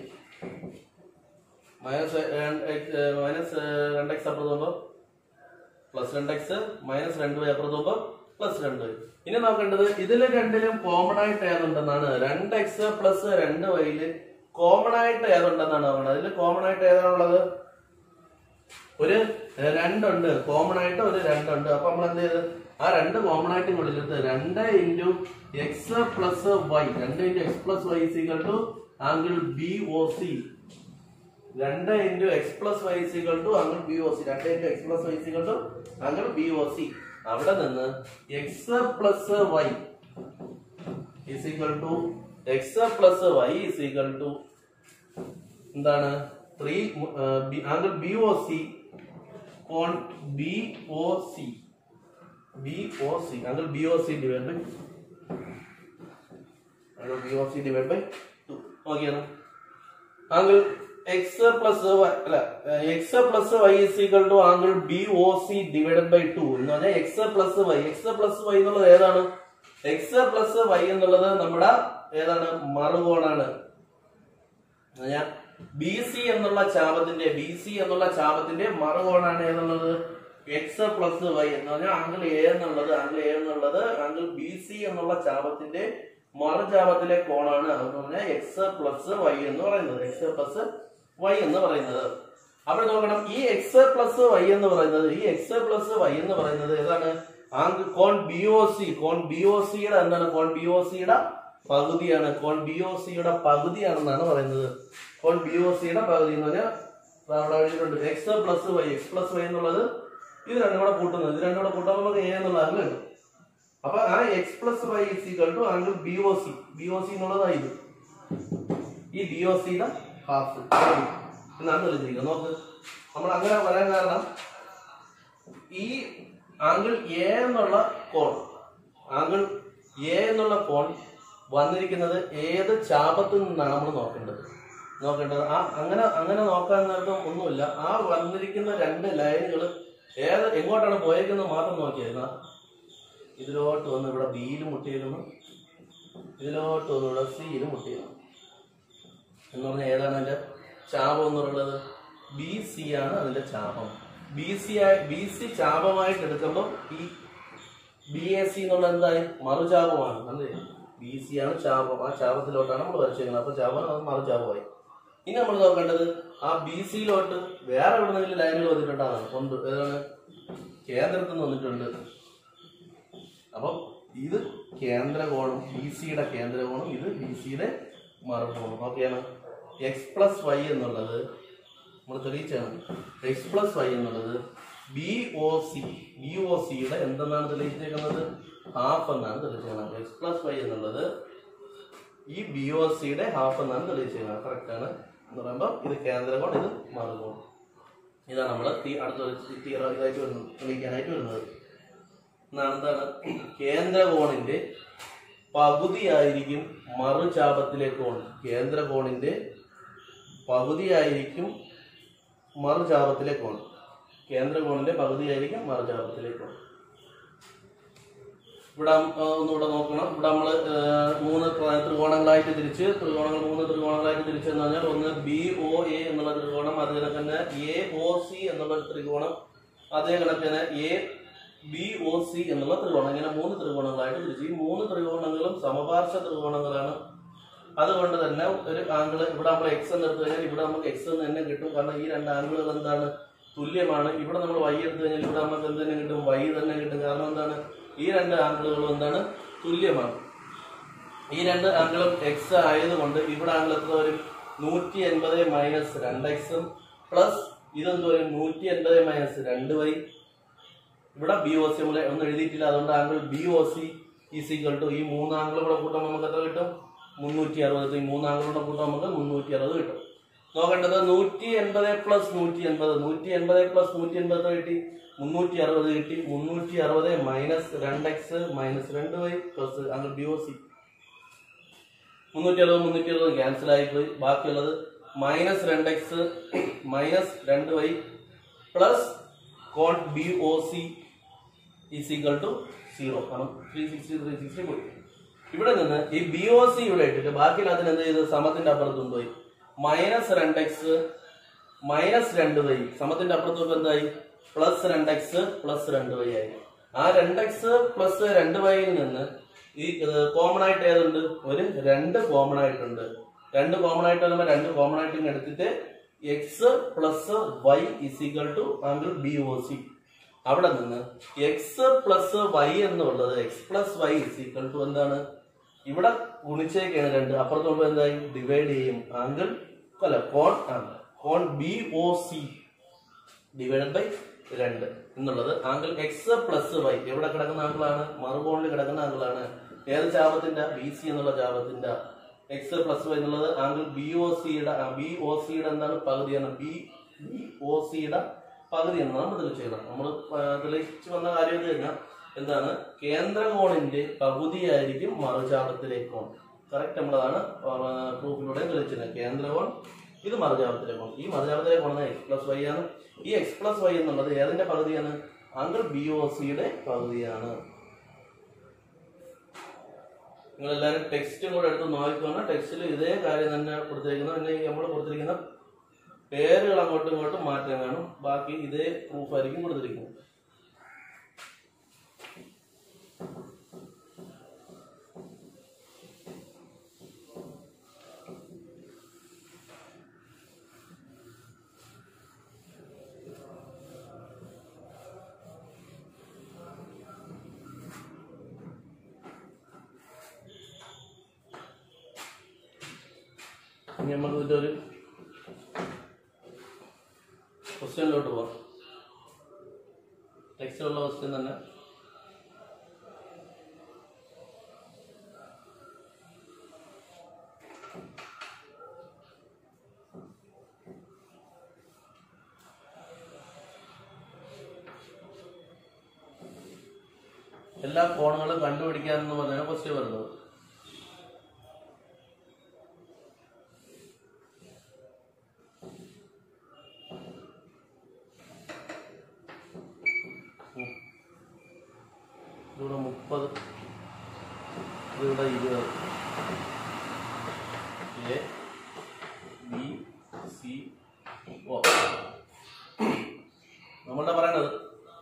മൈനസ് മൈനസ് രണ്ട് എക്സ് അപ്പുറത്ത് പോകുമ്പോൾ പ്ലസ് രണ്ട് എക്സ് മൈനസ് രണ്ട് വൈ അപ്പുറത്ത് പോകുമ്പോൾ പ്ലസ് രണ്ട് വൈ ഇനി നോക്കേണ്ടത് ഇതിൽ രണ്ടിലും കോമൺ ആയിട്ട് ഏതുണ്ടെന്നാണ് രണ്ട് എക്സ് പ്ലസ് രണ്ട് വൈയില് കോമൺ ആയിട്ട് ഏതുണ്ടെന്നാണ് പറയുന്നത് അതിൽ കോമൺ ആയിട്ട് ഏതാണുള്ളത് ഒരു രണ്ടുണ്ട് കോമൺ ആയിട്ട് ഒരു രണ്ടുണ്ട് അപ്പൊ നമ്മൾ എന്ത് ചെയ്ത് ആ രണ്ട് കോമൺ ആയിട്ട് കൊള്ളിലെടുത്ത് രണ്ട് ഇൻറ്റു എക്സ് പ്ലസ് വൈ രണ്ട് into x plus y is equal to angle B O C രണ്ട് into x plus y is equal to angle B O C രണ്ട് into x plus y is equal to angle B O C അവിടെ നിന്ന് x plus y is equal to x plus y is equal to എന്താണ് three angle B O C കോൺ B O C B O C angle B O C divide by angle B O C divide by two നോക്കിയാണ് angle x plus അല്ല x plus y is equal to angle B O C divided by two എന്ന് പറഞ്ഞാൽ x plus y x plus y എന്നുള്ളത് ഏതാണ് X plus y എന്നുള്ളത് നമ്മുടെ ഏതാണ് മറുകോണാണ് ഞാൻ ബി സി എന്നുള്ള ചാപത്തിന്റെ ബി സി എന്നുള്ള ചാപത്തിന്റെ മറുകോണാണ് ഏതുള്ളത് എക്സ് പ്ലസ് വൈ എന്ന് പറഞ്ഞാൽ ആംഗിൾ എ എന്നുള്ളത് ആംഗിൾ എ എന്നുള്ളത് ആംഗിൾ ബി സി എന്നുള്ള ചാപത്തിന്റെ മറുചാപത്തിലെ കോണാണ് അതെന്ന് പറഞ്ഞാൽ എക്സ് പ്ലസ് വൈ എന്ന് പറയുന്നത് എക്സ് പ്ലസ് വൈ എന്ന് പറയുന്നത് അവിടെ നോക്കണം ഈ എക്സ് പ്ലസ് വൈ എന്ന് പറയുന്നത് ഈ എക്സ് പ്ലസ് വൈ എന്ന് പറയുന്നത് ഏതാണ് ആംഗിൾ കോൺ ബി ഒ സി കോൺ ബി ഒ സിയുടെ എന്താണ് കോൺ ബി ഒ സിയുടെ പകുതിയാണ് കോൺ ബി ഒ സിയുടെ പകുതിയാണെന്നാണ് പറയുന്നത് കോൺ ബി ഒ സിയുടെ പകുതി എന്ന് പറഞ്ഞാൽ അവിടെ എഴുതിയിട്ടുണ്ട് x plus y x plus y എന്നുള്ളത് ഇത് രണ്ടും കൂടെ കൂട്ടുന്നത് ഇത് രണ്ടും കൂടെ കൂട്ടുമ്പോൾ നമുക്ക് എ എന്നുള്ള ആംഗിൾ ഉണ്ട് അപ്പൊ ആ x plus y is equal to angle B O C B O C എന്നുള്ളതാണ് ഇത് ഈ ബി ഒ സിയുടെ ഹാഫ് എന്നാണ് തെളിഞ്ഞിരിക്കുന്നത് നോക്ക് നമ്മൾ അങ്ങനെ പറയാൻ കാരണം ഈ ആംഗിൾ എ എന്നുള്ള കോൺ ആംഗിൾ എ എന്നുള്ള കോൺ വന്നിരിക്കുന്നത് ഏത് ചാപത്തിൽ നിന്നാണ് നമ്മൾ നോക്കേണ്ടത് നോക്കേണ്ടത് ആ അങ്ങനെ അങ്ങനെ നോക്കാൻ നേരത്തെ ഒന്നുമില്ല ആ വന്നിരിക്കുന്ന രണ്ട് ലൈനുകൾ ഏത് എങ്ങോട്ടാണ് പോയേക്കുന്നത് മാത്രം നോക്കിയായിരുന്നു ഇതിലോട്ട് വന്ന് ഇവിടെ ബിയിൽ മുട്ടിയിരുന്നു ഇതിലോട്ട് വന്ന് ഇവിടെ സിയിൽ മുട്ടിയിരുന്നു എന്ന് പറഞ്ഞാൽ ഏതാണ് അതിന്റെ ചാപം എന്നുള്ളത് ബി സി ആണ് അതിന്റെ ചാപം ബി സി ബി സി ചാപമായിട്ട് എടുക്കുമ്പോൾ ഈ ബി എ സി എന്നുള്ള എന്തായി മറുചാപമാണ് അല്ലേ ബി സി ആണ് ചാപം ആ ചാപത്തിലോട്ടാണ് നമ്മൾ വരച്ചേക്കുന്നത് അപ്പൊ ചാപം അത് മറുചാപമായി ഇനി നമ്മൾ നോക്കേണ്ടത് ആ ബി സിയിലോട്ട് വേറെ എവിടെന്നെങ്കിലും ലൈനുകൾ വന്നിട്ടുണ്ടാകും ഉണ്ട് ഏതാണ് കേന്ദ്രത്തിൽ നിന്ന് വന്നിട്ടുണ്ട് അപ്പം ഇത് കേന്ദ്രകോണം ബി സിയുടെ കേന്ദ്രകോണം ഇത് ബി സിയുടെ മറുകോണം ഓക്കെയാണ് എക്സ് പ്ലസ് വൈ എന്നുള്ളത് നമ്മൾ തെളിയിച്ചാണ് എക്സ് പ്ലസ് വൈ എന്നുള്ളത് B O C B O സിയുടെ എന്തെന്നാണ് തെളിയിച്ചേക്കുന്നത് ഹാഫ് എന്നാണ് തെളിയിച്ചേക്കുന്നത് എക്സ് പ്ലസ് വൈ എന്നുള്ളത് ഈ ബി ഒ സിയുടെ ഹാഫ് എന്നാണ് തെളിയിച്ചേക്കുന്നത് കറക്റ്റ് ആണ് എന്ന് പറയുമ്പോൾ ഇത് കേന്ദ്രകോൺ ഇത് മറുകോൺ ഇതാണ് നമ്മൾ അടുത്തൊരു തീറ ഇതായിട്ട് വരുന്നത് തെളിയിക്കാനായിട്ട് വരുന്നത് എന്നാണ് എന്താണ് കേന്ദ്രകോണിന്റെ പകുതിയായിരിക്കും മറുചാപത്തിലെ കോൺ കേന്ദ്രകോണിന്റെ പകുതിയായിരിക്കും മറുചാപത്തിലെ കോൺ കേന്ദ്രകോണിന്റെ പകുതിയായിരിക്കും മറുചാപത്തിലെ കോൺ ഇവിടെ ആ, ഒന്നുകൂടെ നോക്കണം ഇവിടെ നമ്മൾ മൂന്ന് ത്രി- ത്രികോണങ്ങളായിട്ട് തിരിച്ച് ത്രികോണങ്ങൾ മൂന്ന് ത്രികോണങ്ങളായിട്ട് തിരിച്ചെന്ന് പറഞ്ഞാൽ ഒന്ന് ബി ഒ എ എന്നുള്ള ത്രികോണം അതേ കണക്ക് തന്നെ എ ഒ സി എന്നുള്ള ഒരു ത്രികോണം അതേ കണക്ക് തന്നെ എ ബി ഒ സി എന്നുള്ള ത്രികോണം ഇങ്ങനെ മൂന്ന് ത്രികോണങ്ങളായിട്ട് തിരിച്ചു ഈ മൂന്ന് ത്രികോണങ്ങളും സമപാർശ്വ ത്രികോണങ്ങളാണ് അതുകൊണ്ട് തന്നെ ഒരു ആംഗിൾ ഇവിടെ നമ്മൾ എക്സ് എന്ന് എടുത്തു കഴിഞ്ഞാൽ ഇവിടെ നമുക്ക് എക്സ് എന്ന് തന്നെ കിട്ടും കാരണം ഈ രണ്ട് ആംഗിളുകൾ എന്താണ് തുല്യമാണ് ഇവിടെ നമ്മൾ വൈ എടുത്തു കഴിഞ്ഞാൽ ഇവിടെ നമുക്ക് എന്ത് തന്നെ കിട്ടും വൈ തന്നെ കിട്ടും കാരണം എന്താണ് ഈ രണ്ട് ആംഗിളുകളും എന്താണ് തുല്യമാണ് ഈ രണ്ട് ആംഗിളും എക്സ് ആയതുകൊണ്ട് ഇവിടെ ആംഗിൾ എത്ര വരും നൂറ്റി എൺപത് മൈനസ് രണ്ട് എക്സും പ്ലസ് ഇതെന്ത് വരും നൂറ്റി എൺപത് മൈനസ് രണ്ട് വൈ ഇവിടെ ബി ഒ സി നമ്മൾ ഒന്നും എഴുതിയിട്ടില്ല അതുകൊണ്ട് angle B O C is equal to ഈ മൂന്ന് ആംഗിളും കൂടെ കൂട്ടുമ്പോൾ നമുക്ക് എത്ര കിട്ടും മുന്നൂറ്റി അറുപത് ഈ മൂന്ന് ആംഗിളും കൂടെ കൂട്ടുമ്പോൾ നമുക്ക് മുന്നൂറ്റി അറുപത് കിട്ടും നോക്കേണ്ടത് നൂറ്റി എൺപത് പ്ലസ് നൂറ്റി എൺപത് നൂറ്റി എൺപത് പ്ലസ് നൂറ്റി എൺപത് കിട്ടി മുന്നൂറ്റി അറുപത് കിട്ടി മുന്നൂറ്റി അറുപത് മൈനസ് രണ്ട് എക്സ് മൈനസ് രണ്ട് y plus angle B O C മുന്നൂറ്റി അറുപത് മുന്നൂറ്റി അറുപത് ക്യാൻസൽ ആയിപ്പോയി ബാക്കിയുള്ളത് മൈനസ് രണ്ട് എക്സ് മൈനസ് രണ്ട് വൈ പ്ലസ് കോൺ B O C is equal to zero കാരണം ത്രീ സിക്സ്റ്റി ത്രീ സിക്സ്റ്റി പോയി ഇവിടെ നിന്ന് ഈ ബി ഒ സി ഇവിടെ ഇട്ടിട്ട് ബാക്കി അതിന് എന്ത് ചെയ്ത് സമത്തിന്റെ അപ്പുറത്ത് കൊണ്ടുപോയി മൈനസ് രണ്ട് എക്സ് മൈനസ് രണ്ട് വൈ സമത്തിന്റെ അപ്പുറത്ത് നോക്കുമ്പോൾ എന്തായി പ്ലസ് രണ്ട് എക്സ് പ്ലസ് രണ്ട് വൈ ആയി ആ രണ്ട് എക്സ് പ്ലസ് രണ്ട് വൈയിൽ നിന്ന് ഈ കോമൺ ആയിട്ട് ഏതുണ്ട് ഒരു രണ്ട് കോമൺ ആയിട്ടുണ്ട് രണ്ട് കോമൺ ആയിട്ട് വരുമ്പോൾ രണ്ട് കോമൺ ആയിട്ട് ഇങ്ങ് എടുത്തിട്ട് x plus y is equal to angle B O C അവിടെ നിന്ന് എക്സ് പ്ലസ് വൈ എന്നുള്ളത് x plus y is equal to എന്താണ് ഇവിടെ ഗുണിച്ചേക്കാണ് രണ്ട് അപ്പുറത്ത് നോക്കുമ്പോൾ എന്തായി ഡിവൈഡ് ചെയ്യും ആംഗിൾ അല്ല കോൺ ആണ് കോൺ B O C divided by രണ്ട് എന്നുള്ളത് ആംഗിൾ എക്സ് പ്ലസ് വൈ എവിടെ കിടക്കുന്ന ആംഗിളാണ് മറുകോണിൽ കിടക്കുന്ന ആംഗിളാണ് ഏത് ചാപത്തിന്റെ ബി സി എന്നുള്ള ചാപത്തിന്റെ എക്സ് പ്ലസ് വൈ എന്നുള്ളത് ആംഗിൾ ബി ഒ സിയുടെ ബി ഒ സിയുടെ എന്താണ് പകുതിയാണ് ബി ബി ഒ സിയുടെ പകുതിയാണ് നമ്മൾ തെളിയിച്ചത് നമ്മൾ തെളിയിച്ചു വന്ന കാര്യം എന്ന് കഴിഞ്ഞാൽ എന്താണ് കേന്ദ്രകോണിന്റെ പകുതിയായിരിക്കും മറുചാപത്തിലെ കോൺ കറക്റ്റ് നമ്മളതാണ് പ്രൂഫിലൂടെ തെളിയിച്ചത് കേന്ദ്രകോൺ ഇത് മറുചാപത്തിലെ കോൺ ഈ മറുചാപത്തിലെ കോൺ എക്സ് പ്ലസ് വൈ ആണ് ഈ എക്സ് പ്ലസ് വൈ എന്നുള്ളത് ഏതിന്റെ പകുതിയാണ് ആംഗിൾ ബി ഒ സിയുടെ പകുതിയാണ് നിങ്ങൾ എല്ലാവരും ടെക്സ്റ്റും കൂടെ എടുത്ത് നോക്കിക്കോണം ടെക്സ്റ്റിൽ ഇതേ കാര്യം തന്നെ കൊടുത്തിരിക്കുന്നത് പിന്നെ നമ്മൾ കൊടുത്തിരിക്കുന്ന പേരുകൾ അങ്ങോട്ടും ഇങ്ങോട്ടും മാറ്റം കാണും ബാക്കി ഇതേ പ്രൂഫ് ആയിരിക്കും കൊടുത്തിരിക്കുന്നത് ഇനി നമുക്ക് ഇതിന്റെ ഒരു ക്വസ്റ്റ്യനിലോട്ട് പോവാം ടെക്സ്റ്റിലുള്ള ക്വസ്റ്റ്യൻ തന്നെ എല്ലാ കോണുകളും കണ്ടുപിടിക്കാനെന്ന് പറഞ്ഞാണ് ക്വസ്റ്റ്യൻ വരുന്നത് ഉം. ഇതിവിടെ മുപ്പത് ഇതിവിടെ ഇരുപത് എ ബി സി ഒ നമ്മളുടെ പറയണത്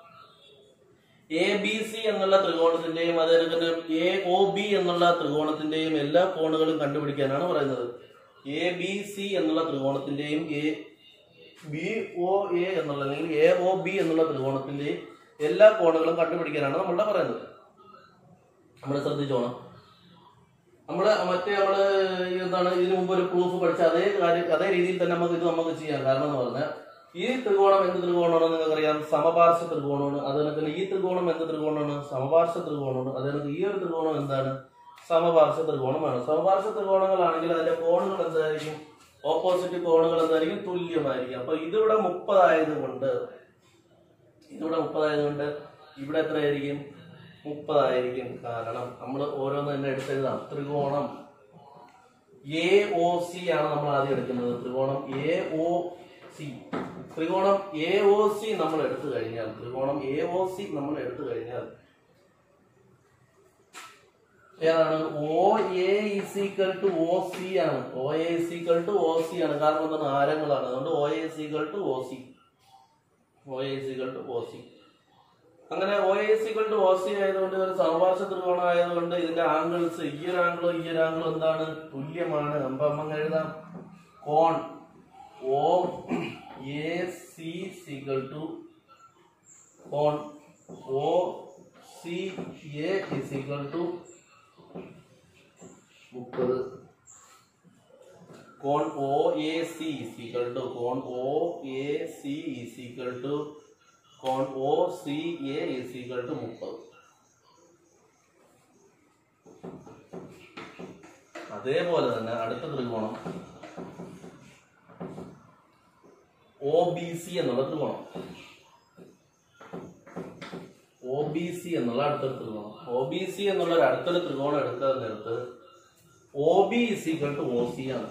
എ ബി സി എന്നുള്ള ത്രികോണത്തിന്റെയും അതേപോലെ തന്നെ എ ഒ ബി എന്നുള്ള ത്രികോണത്തിന്റെയും എല്ലാ കോണുകളും കണ്ടുപിടിക്കാനാണ് പറയുന്നത് എ ബി സി എന്നുള്ള ത്രികോണത്തിന്റെയും എ ബി ഒ എ എന്നുള്ള അല്ലെങ്കിൽ എ ഒ ബി എന്നുള്ള ത്രികോണത്തിന്റെയും എല്ലാ കോണുകളും കണ്ടുപിടിക്കാനാണ് നമ്മളുടെ പറയുന്നത് നമ്മൾ ശ്രദ്ധിച്ചോണം നമ്മള് മറ്റേ നമ്മള് ഈ എന്താണ് ഇതിനു മുമ്പ് ഒരു പ്രൂഫ് പഠിച്ച അതേ കാര്യം അതേ രീതിയിൽ തന്നെ നമുക്ക് ഇത് നമുക്ക് ചെയ്യാം കാരണം എന്ന് പറഞ്ഞാൽ ഈ ത്രികോണം എന്ത് ത്രികോണമാണ് നിങ്ങൾക്കറിയാം സമപാർശ്വ ത്രികോണമാണ് അതുപോലെ തന്നെ ഈ ത്രികോണം എന്ത് ത്രികോണമാണ് സമപാർശ്വ ത്രികോണമാണ് അതുപോലെ ഈ ഒരു ത്രികോണം എന്താണ് സമപാർശ്വ ത്രികോണമാണ് സമപാർശ്വ ത്രികോണങ്ങളാണെങ്കിൽ അതിന്റെ കോണുകൾ എന്തായിരിക്കും ഓപ്പോസിറ്റ് കോണുകൾ എന്തായിരിക്കും തുല്യമായിരിക്കും അപ്പൊ ഇതിവിടെ മുപ്പതായത് കൊണ്ട് ഇതിവിടെ മുപ്പതായതുകൊണ്ട് ഇവിടെ എത്രയായിരിക്കും മുപ്പതായിരിക്കും കാരണം നമ്മൾ ഓരോന്ന് തന്നെ എടുത്തെഴുതാം ത്രികോണം എ ഒ സി ആണ് നമ്മൾ ആദ്യം എടുക്കുന്നത് ത്രികോണം എ ഒ സി ത്രികോണം എ ഒ സി നമ്മൾ എടുത്തു കഴിഞ്ഞാൽ ത്രികോണം എ ഒ സി നമ്മൾ എടുത്തു കഴിഞ്ഞാൽ ഏതാണ് O A is equal to O C ആണ് O A is equal to O C ആണ് കാരണം എന്താണ് ആരങ്ങളാണ് അതുകൊണ്ട് O A is equal to O C O A is equal to O C അങ്ങനെ O A is equal to O C ആയതുകൊണ്ട് ഒരു സമപാർശ്വ ത്രികോണം ആയതുകൊണ്ട് ഇതിന്റെ ആംഗിൾസ് ഈ ഒരു ആംഗിളും ഈ ഒരു ആംഗിളും എന്താണ് തുല്യമാണ് അപ്പൊ അമ്മ എഴുതാം കോൺ O A C is equal to കോൺ O C A is equal to മുപ്പത് കോൺ O A C is equal to കോൺ O A C is equal to കോൺ O C A is equal to മുപ്പത് അതേപോലെ തന്നെ അടുത്ത ത്രികോണം ഒ ബി സി എന്നുള്ള ത്രികോണം ഒ ബി സി എന്നുള്ള അടുത്തൊരു ത്രികോണം ഒ ബി സി എന്നുള്ള ഒരു അടുത്തൊരു ത്രികോണം എടുക്കാൻ നേരത്ത് O B is equal to O C ആണ്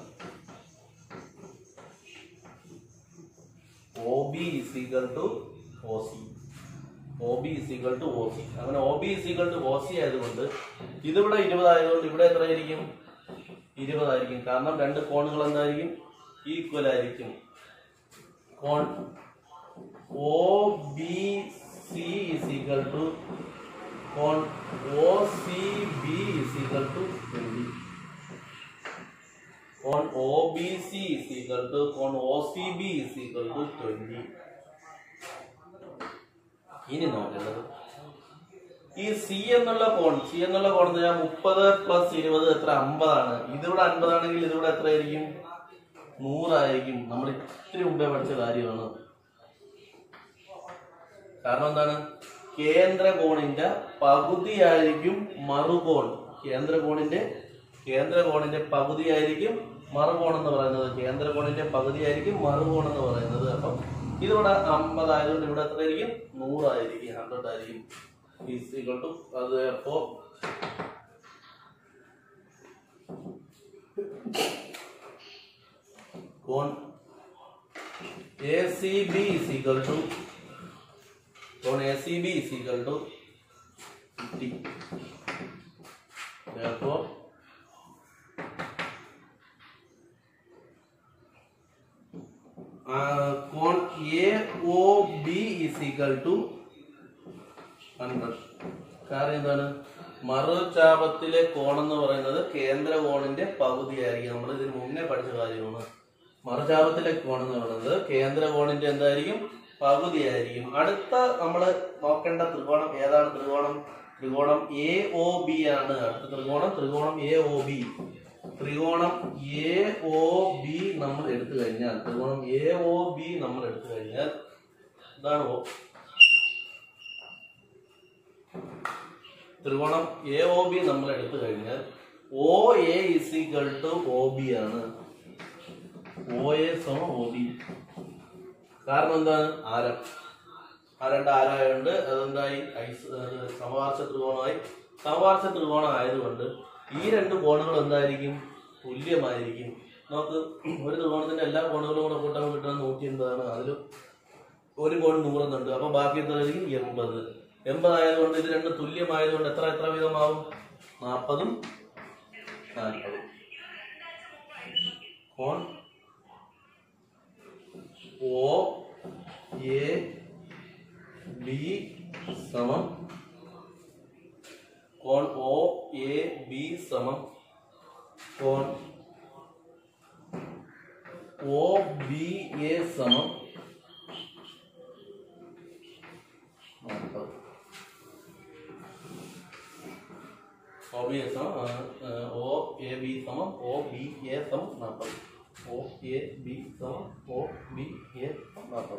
O B is equal to O C O B is equal to O C അങ്ങനെ O B is equal to O C ആയതുകൊണ്ട് ഇതിവിടെ ഇരുപതായതുകൊണ്ട് ഇവിടെ എത്രയായിരിക്കും ഇരുപതായിരിക്കും കാരണം രണ്ട് കോണുകൾ എന്തായിരിക്കും ഈക്വൽ ആയിരിക്കും കോൺ O B C is equal to കോൺ O C B is equal to twenty കോൺ O B C is equal to കോൺ O C B is equal to twenty ഇനി നോക്കേണ്ടത് ഈ സി എന്നുള്ള കോൺ സി എന്നുള്ള കോൺ എന്ന് പറഞ്ഞാൽ മുപ്പത് പ്ലസ് ഇരുപത് എത്ര അമ്പതാണ് ഇതിവിടെ അൻപതാണെങ്കിൽ ഇതിവിടെ എത്രയായിരിക്കും നൂറായിരിക്കും നമ്മൾ ഇത്തിരി മുമ്പേ പഠിച്ച കാര്യമാണ് കാരണം എന്താണ് കേന്ദ്രകോണിന്റെ പകുതിയായിരിക്കും മറുകോൺ കേന്ദ്രകോണിന്റെ കേന്ദ്രകോണിന്റെ പകുതിയായിരിക്കും മറുകോൺ എന്ന് പറയുന്നത് കേന്ദ്രകോണിന്റെ പകുതിയായിരിക്കും മറുകോൺ എന്ന് പറയുന്നത് അപ്പം ഇതിവിടെ അമ്പത് ആയതുകൊണ്ട് ഇവിടെ എത്രയായിരിക്കും നൂറായിരിക്കും ഹൺഡ്രഡ് ആയിരിക്കും ഈസ് ഈക്വൽ ടു അത് അപ്പോ കോൺ A C B is equal to കോൺ A C B is equal to 50 therefore uh, കോൺ A O B is equal to 100 കാരണം എന്താണ് മറുചാപത്തിലെ കോൺ എന്ന് പറയുന്നത് കേന്ദ്ര കോണിന്റെ പകുതിയായിരിക്കും നമ്മൾ ഇതിന് മുന്നേ പഠിച്ച കാര്യമാണ് മറുചാപത്തിലെ കോൺ എന്ന് പറയുന്നത് കേന്ദ്ര കോണിന്റെ എന്തായിരിക്കും പകുതിയായിരിക്കും അടുത്ത നമ്മൾ നോക്കേണ്ട ത്രികോണം ഏതാണ് ത്രികോണം ത്രികോണം എ ഒ ബി ആണ് അടുത്ത ത്രികോണം ത്രികോണം എ ഒ ബി ത്രികോണം എ ഒ ബി നമ്മൾ എടുത്തു കഴിഞ്ഞാൽ ത്രികോണം എ ഒ ബി നമ്മൾ എടുത്തു കഴിഞ്ഞാൽ ഇതാണ് ഓ ത്രികോണം എ ഒ ബി നമ്മൾ എടുത്തു കഴിഞ്ഞാൽ O A is equal to O B ആണ് ഒ എ സമം ഒ ബി കാരണം എന്താണ് ആരം ആ രണ്ട് ആരായതുകൊണ്ട് അതെന്തായി ഐസ് അത് സമവാർച്ച ത്രികോണമായി സമവാർച്ച ത്രികോണം ആയതുകൊണ്ട് ഈ രണ്ട് കോണുകൾ എന്തായിരിക്കും തുല്യമായിരിക്കും നമുക്ക് ഒരു ത്രികോണത്തിന്റെ എല്ലാ കോണുകളും കൂടെ കൂട്ടാൻ കിട്ടുന്നത് നൂറ്റി എൺപതാണ് അതിൽ ഒരു കോൺ നൂറെന്നുണ്ട് അപ്പൊ ബാക്കി എന്തായിരിക്കും എൺപത് എൺപത് ആയതുകൊണ്ട് ഇത് രണ്ട് തുല്യമായതുകൊണ്ട് എത്ര എത്ര വീതമാവും നാൽപ്പതും നാൽപ്പതും കോൺ ഒ എ ബി സമം കോൺ ഒ എ ബി സമം കോൺ ഒ ബി എ സമം നാൽപ്പത് ഒ ബി എ സമം ഒ എ ബി സമം ഒ ബി എ സമം നാൽപ്പത് ഒ എ ബി സമം ഒ ബി എ സമം നാൽപ്പത്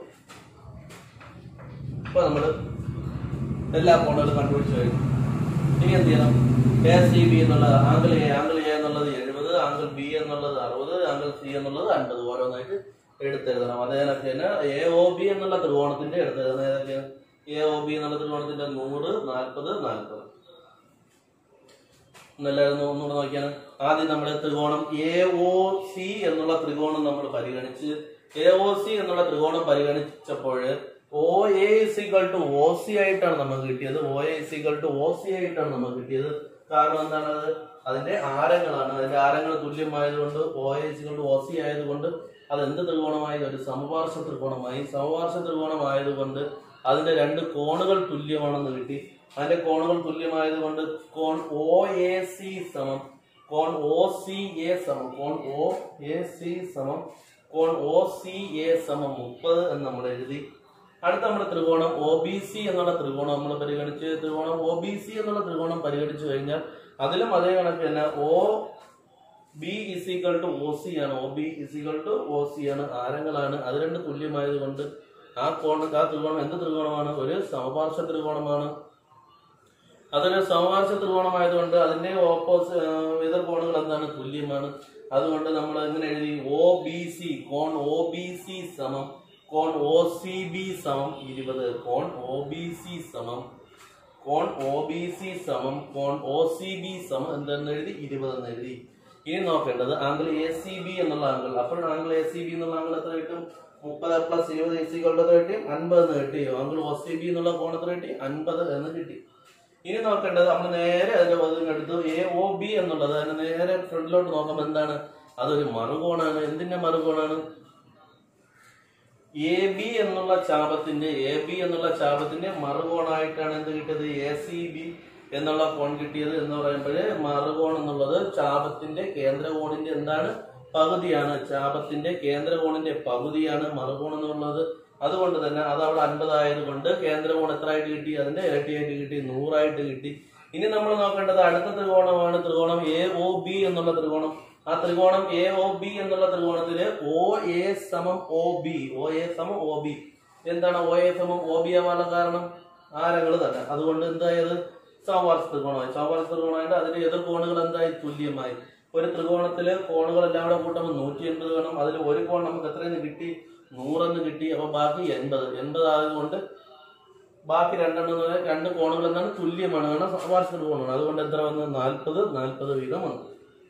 ഇപ്പൊ നമ്മള് എല്ലാ കോണുകളും കണ്ടുപിടിച്ചു കഴിഞ്ഞു ഇനി എന്ത് ചെയ്യണം എ സി ബി എന്നുള്ളത് ആംഗിൾ എ ആംഗിൾ എ എന്നുള്ളത് എഴുപത് ആംഗിൾ ബി എന്നുള്ളത് അറുപത് ആംഗിൾ സി എന്നുള്ളത് അൻപത് ഓരോന്നായിട്ട് എടുത്തെഴുതണം അതേ കണക്ക് തന്നെ എ ഒ ബി എന്നുള്ള ത്രികോണത്തിന്റെ എടുത്തെഴുതണം ഏതൊക്കെയാണ് എ ഒ ബി എന്നുള്ള ത്രികോണത്തിന്റെ നൂറ് നാൽപ്പത് നാൽപ്പത് ഒന്നെല്ലാവരും ഒന്നുകൂടെ നോക്കിയാണ് ആദ്യം നമ്മൾ ത്രികോണം എ ഒ സി എന്നുള്ള ത്രികോണം നമ്മൾ പരിഗണിച്ച് എ ഒ സി എന്നുള്ള ത്രികോണം പരിഗണിച്ചപ്പോൾ O A is equal to O C ആയിട്ടാണ് നമുക്ക് കിട്ടിയത് O A is equal to O C ആയിട്ടാണ് നമുക്ക് കിട്ടിയത് കാരണം എന്താണ് അത് അതിന്റെ ആരങ്ങളാണ് അതിന്റെ ആരങ്ങൾ തുല്യമായതുകൊണ്ട് O A is equal to O C ആയതുകൊണ്ട് അത് എന്ത് ത്രികോണമായി ഒരു സമപാർശ്വ ത്രികോണമായി സമപാർശ്വ ത്രികോണമായതുകൊണ്ട് അതിന്റെ രണ്ട് കോണുകൾ തുല്യമാണെന്ന് കിട്ടി അതിന്റെ കോണുകൾ തുല്യമായതുകൊണ്ട് കോൺ ഒ എ സി സമം കോൺ ഒ സി എ സമം കോൺ ഒ എ സി സമം കോൺ ഒ സി എ സമം മുപ്പത് എന്ന് നമ്മൾ എഴുതി അടുത്ത നമ്മുടെ ത്രികോണം ഒ ബി സി എന്നുള്ള ത്രികോണം നമ്മൾ പരിഗണിച്ച് ത്രികോണം ഒ ബി സി എന്നുള്ള ത്രികോണം പരിഗണിച്ചു കഴിഞ്ഞാൽ അതിലും അതേ കണക്ക് തന്നെ O B is equal to O C ആണ് O B is equal to O C ആണ് ആരങ്ങളാണ് അത് രണ്ട് തുല്യമായത് കൊണ്ട് ആ കോണ ആ ത്രികോണം എന്ത് ത്രികോണമാണ് ഒരു സമപാർശ്വ ത്രികോണമാണ് അതൊരു സമവാർഷ ത്രികോണമായതുകൊണ്ട് അതിന്റെ ഓപ്പോസ് എതിർ കോണുകൾ എന്താണ് തുല്യമാണ് അതുകൊണ്ട് നമ്മൾ എങ്ങനെ എഴുതി ഒ ബി സി കോൺ ഒ ബി സി സമം കോൺ ഒ സി ബി സമം ഇരുപത് കോൺ ഒ ബി സി സമം കോൺ ഒ ബി സി സമം കോൺ ഒ സി ബി സമം എന്തെന്ന് എഴുതി ഇരുപത് എന്ന് എഴുതി ഇനി നോക്കേണ്ടത് ആംഗിൾ എ സി ബി എന്നുള്ള ആംഗിൾ അപ്പോൾ ആംഗിൾ എ സി ബി എന്നുള്ള ആംഗിൾ എത്ര കിട്ടും മുപ്പത് പ്ലസ് ഇരുപത് എ സി എത്ര കിട്ടി അൻപത് എന്ന് കിട്ടി ആംഗിൾ ഒ സി ബി എന്നുള്ള കോൺ എത്ര കിട്ടി അൻപത് എന്ന് കിട്ടി ഇനി നോക്കേണ്ടത് നമ്മൾ നേരെ അതിന്റെ പകുതി എടുത്തു എ ഒ ബി എന്നുള്ളത് അതിന് നേരെ ഫ്രണ്ടിലോട്ട് നോക്കുമ്പോൾ എന്താണ് അതൊരു മറുകോണാണ് എന്തിന്റെ മറുകോണാണ് എ ബി എന്നുള്ള ചാപത്തിന്റെ എ ബി എന്നുള്ള ചാപത്തിന്റെ മറുകോണായിട്ടാണ് എന്ത് കിട്ടിയത് എ സി ബി എന്നുള്ള കോൺ കിട്ടിയത് എന്ന് പറയുമ്പോൾ മറുകോൺ എന്നുള്ളത് ചാപത്തിന്റെ കേന്ദ്രകോണിന്റെ എന്താണ് പകുതിയാണ് ചാപത്തിന്റെ കേന്ദ്രകോണിന്റെ പകുതിയാണ് മറുകോൺ എന്നുള്ളത് അതുകൊണ്ട് തന്നെ അത് അവിടെ അൻപതായത് കൊണ്ട് കേന്ദ്രകോൺ എത്ര ആയിട്ട് കിട്ടി അതിന്റെ ഇരട്ടിയായിട്ട് കിട്ടി നൂറായിട്ട് കിട്ടി ഇനി നമ്മൾ നോക്കേണ്ടത് അടുത്ത ത്രികോണമാണ് ത്രികോണം എ ഒ ബി എന്നുള്ള ത്രികോണം ആ ത്രികോണം എ ഒ ബി എന്നുള്ള ത്രികോണത്തില് ഒ എ സമം ഒ ബി ഒ എ സമം ഒ ബി എന്താണ് ഒ എ സമം ഒ ബി ആവാനുള്ള കാരണം ആരങ്ങൾ തന്നെ അതുകൊണ്ട് എന്തായത് സമവാർഷ ത്രികോണമായി സമവാർഷ ത്രികോണമായിട്ട് അതിന്റെ എതിർ കോണുകൾ എന്തായി തുല്യമായി ഒരു ത്രികോണത്തില് കോണുകളെല്ലാം കൂടെ കൂട്ടുമ്പോൾ നൂറ്റി എൺപത് വേണം അതിൽ ഒരു കോൺ നമുക്ക് എത്രയെന്ന് കിട്ടി നൂറെന്ന് കിട്ടി അപ്പൊ ബാക്കി എൺപത് എൺപത് ആയതുകൊണ്ട് ബാക്കി രണ്ടെണ്ണം എന്ന് പറഞ്ഞാൽ രണ്ട് കോണുകൾ എന്താണ് തുല്യമാണ് കാരണം സമവാർഷ ത്രികോണമാണ് അതുകൊണ്ട് എത്ര വന്ന് നാൽപ്പത് നാൽപ്പത് വീതം വന്നു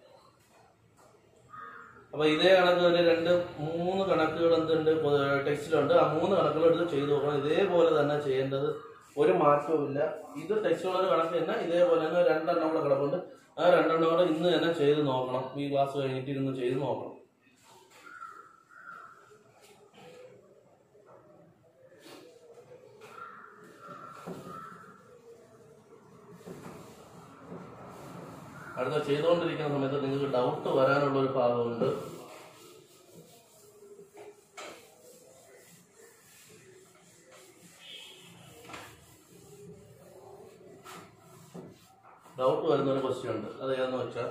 അപ്പൊ ഇതേ കണക്ക് ഒരു രണ്ട് മൂന്ന് കണക്കുകൾ എന്തുണ്ട് ടെക്സ്റ്റിലുണ്ട് ആ മൂന്ന് കണക്കുകൾ എടുത്ത് ചെയ്തു നോക്കണം ഇതേപോലെ തന്നെ ചെയ്യേണ്ടത് ഒരു മാറ്റവുമില്ല ഇത് ടെക്സ്റ്റിലുള്ള ഒരു കണക്ക് തന്നെ ഇതേപോലെ തന്നെ രണ്ടെണ്ണം കൂടെ കിടപ്പുണ്ട് ആ രണ്ടെണ്ണം കൂടെ ഇന്ന് തന്നെ ചെയ്ത് നോക്കണം ഈ ക്ലാസ് കഴിഞ്ഞിട്ട് ഇരുന്ന് ചെയ്ത് നോക്കണം അടുത്ത ചെയ്തുകൊണ്ടിരിക്കുന്ന സമയത്ത് നിങ്ങൾക്ക് ഡൗട്ട് വരാനുള്ള ഒരു ഭാഗമുണ്ട് ഡൗട്ട് വരുന്ന ഒരു ക്വസ്റ്റ്യൻ ഉണ്ട് അത് ഏതെന്ന് വെച്ചാൽ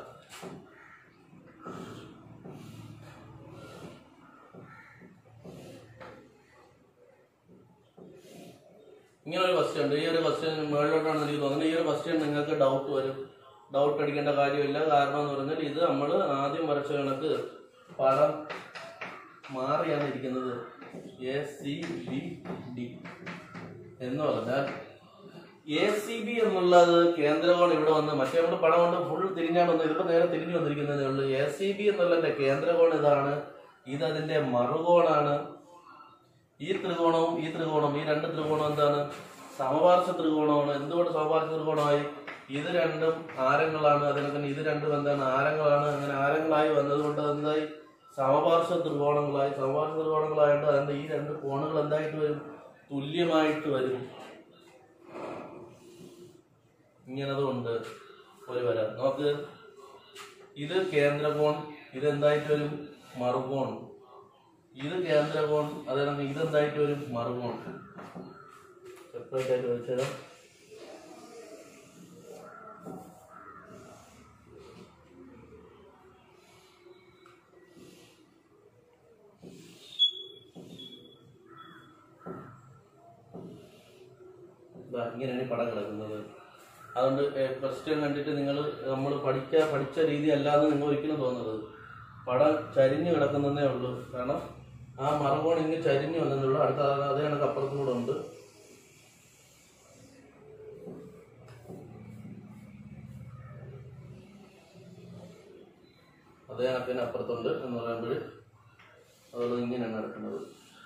ഇങ്ങനെ ഒരു ക്വസ്റ്റ്യൻ ഉണ്ട് ഈ ഒരു ക്വസ്റ്റ്യൻ മുകളിലോട്ടാണെന്ന് എനിക്ക് തോന്നുന്നത് ഈ ഒരു ക്വസ്റ്റ്യൻ നിങ്ങൾക്ക് ഡൗട്ട് വരും ഡൗട്ട് അടിക്കേണ്ട കാര്യമില്ല കാരണം എന്ന് പറഞ്ഞാൽ ഇത് നമ്മൾ ആദ്യം വരച്ച കണക്ക് പടം മാറിയാണ് ഇരിക്കുന്നത് എ സി ബി ഡി എന്ന് പറഞ്ഞാൽ എ സി ബി എന്നുള്ളത് കേന്ദ്രകോൺ ഇവിടെ വന്ന് മറ്റേ നമ്മൾ പടം കൊണ്ട് ഫുൾ തിരിഞ്ഞാണ് വന്നത് ഇതിപ്പോ നേരെ തിരിഞ്ഞു വന്നിരിക്കുന്നതേ ഉള്ളൂ എ സി ബി എന്നുള്ളതിന്റെ കേന്ദ്രകോൺ ഇതാണ് ഇത് അതിന്റെ മറുകോണാണ് ഈ ത്രികോണവും ഈ ത്രികോണവും ഈ രണ്ട് ത്രികോണവും എന്താണ് സമപാർശ്വ ത്രികോണമാണ് എന്തുകൊണ്ട് സമപാർശ്വ ത്രികോണമായി ഇത് രണ്ടും ആരങ്ങളാണ് അതിനൊക്കെ ഇത് രണ്ടും എന്താണ് ആരങ്ങളാണ് അങ്ങനെ ആരങ്ങളായി വന്നതുകൊണ്ട് എന്തായി സമപാർശ്വ ത്രികോണങ്ങളായി സമപാർശ്വ ത്രികോണങ്ങളായിട്ട് അതിന്റെ ഈ രണ്ട് കോണുകൾ എന്തായിട്ട് വരും തുല്യമായിട്ട് വരും ഇങ്ങനതുകൊണ്ട് ഒരു വര നോക്ക് ഇത് കേന്ദ്രകോൺ ഇത് എന്തായിട്ട് വരും മറുകോൺ ഇത് കേന്ദ്രകോൺ അതായത് ഇത് എന്തായിട്ട് വരും മറുകോൺ സെപ്പറേറ്റ് ആയിട്ട് വെച്ചാൽ ദാ ഇങ്ങനെയാണ് ഈ പടം കിടക്കുന്നത് അതുകൊണ്ട് ക്വസ്റ്റ്യൻ കണ്ടിട്ട് നിങ്ങൾ നമ്മൾ പഠിച്ച പഠിച്ച രീതി അല്ലാന്ന് നിങ്ങൾ ഒരിക്കലും തോന്നരുത് പടം ചരിഞ്ഞു കിടക്കുന്നതേ ഉള്ളൂ കാരണം ആ മറുകോൺ ഇങ്ങനെ ചരിഞ്ഞു വന്നതേ ഉള്ളൂ അടുത്ത ആ- അതേ കണക്ക് അപ്പുറത്തും കൂടെ ഉണ്ട് അതേ കണക്കിന് അപ്പുറത്തുണ്ട് എന്ന് പറയുമ്പോൾ അതുകൊണ്ട് ഇങ്ങനെയാണ് നടക്കുന്നത്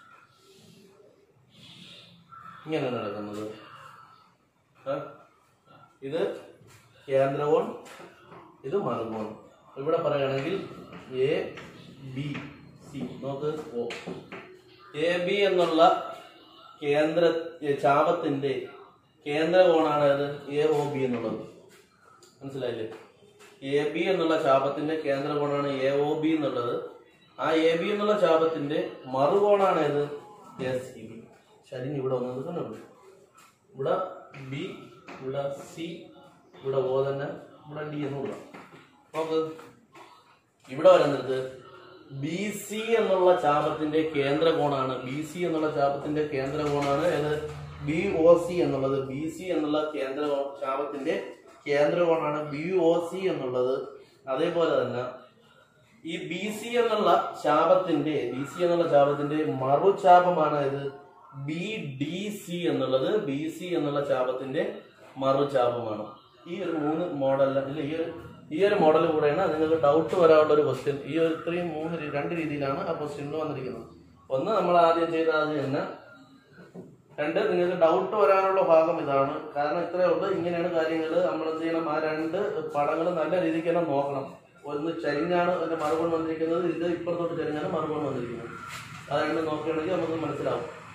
ഇങ്ങനെയാണ് നടക്കുന്നത് ആ? ഇത് കേന്ദ്രകോൺ ഇത് മറുകോൺ ഇവിടെ പറയുകയാണെങ്കിൽ എ ബി സി നോക്ക് ഓ എ ബി എന്നുള്ള കേന്ദ്ര ഏ, ചാപത്തിന്റെ കേന്ദ്രകോണാണ് അത് എ ഒ ബി എന്നുള്ളത് മനസ്സിലായില്ലേ എ ബി എന്നുള്ള ചാപത്തിന്റെ കേന്ദ്രകോണാണ് എ ഒ ബി എന്നുള്ളത് ആ എ ബി എന്നുള്ള ചാപത്തിന്റെ മറുകോണാണ് ഏത് എസ് സി ബി ശരി ഇവിടെ വന്നത് കണ്ടുള്ളൂ ഇവിടെ ബി ഇവിടെ സി ഇവിടെ ഓ തന്നെ ഇവിടെ ഡി എന്ന് കൊടുക്കാം നോക്ക് ഇവിടെ വരുന്നത് ബി സി എന്നുള്ള ചാപത്തിന്റെ കേന്ദ്രകോണാണ് ബി സി എന്നുള്ള ചാപത്തിന്റെ കേന്ദ്രകോണാണ് ഏത് ബി ഒ സി എന്നുള്ളത് ബി സി എന്നുള്ള കേന്ദ്ര ചാപത്തിന്റെ കേന്ദ്രകോണാണ് ബി ഒ സി എന്നുള്ളത് അതേപോലെ തന്നെ ഈ ബി സി എന്നുള്ള ശാപത്തിന്റെ ബി സി എന്നുള്ള ശാപത്തിന്റെ മറുചാപമാണ് ഇത് ബി ഡി സി എന്നുള്ളത് ബി സി എന്നുള്ള ചാപത്തിന്റെ മറുചാപമാണ് ഈ ഒരു മൂന്ന് മോഡൽ ഇല്ല ഈ ഒരു ഈ ഒരു മോഡൽ കൂടെയാണ് നിങ്ങൾക്ക് ഡൗട്ട് വരാനുള്ള ഒരു ക്വസ്റ്റ്യൻ ഈ ഒരു ഇത്രയും മൂന്ന് രീ- രണ്ട് രീതിയിലാണ് ആ ക്വസ്റ്റ്യൻ വന്നിരിക്കുന്നത് ഒന്ന് നമ്മൾ ആദ്യം ചെയ്ത അത് തന്നെ രണ്ട് നിങ്ങൾക്ക് ഡൗട്ട് വരാനുള്ള ഭാഗം ഇതാണ് കാരണം ഇത്രയേ ഉള്ളൂ ഇങ്ങനെയാണ് കാര്യങ്ങൾ നമ്മൾ എന്ത് ചെയ്യണം ആ രണ്ട് പടങ്ങൾ നല്ല രീതിക്ക് തന്നെ നോക്കണം ഒന്ന് ചരിഞ്ഞാണ് അതിന്റെ മറുപടി വന്നിരിക്കുന്നത് ഇത് ഇപ്പുറത്തോട്ട് ചരിഞ്ഞാണ് മറുപടി വന്നിരിക്കുന്നത് അത് രണ്ടും നോക്കുകയാണെങ്കിൽ നമുക്ക് മനസ്സിലാവും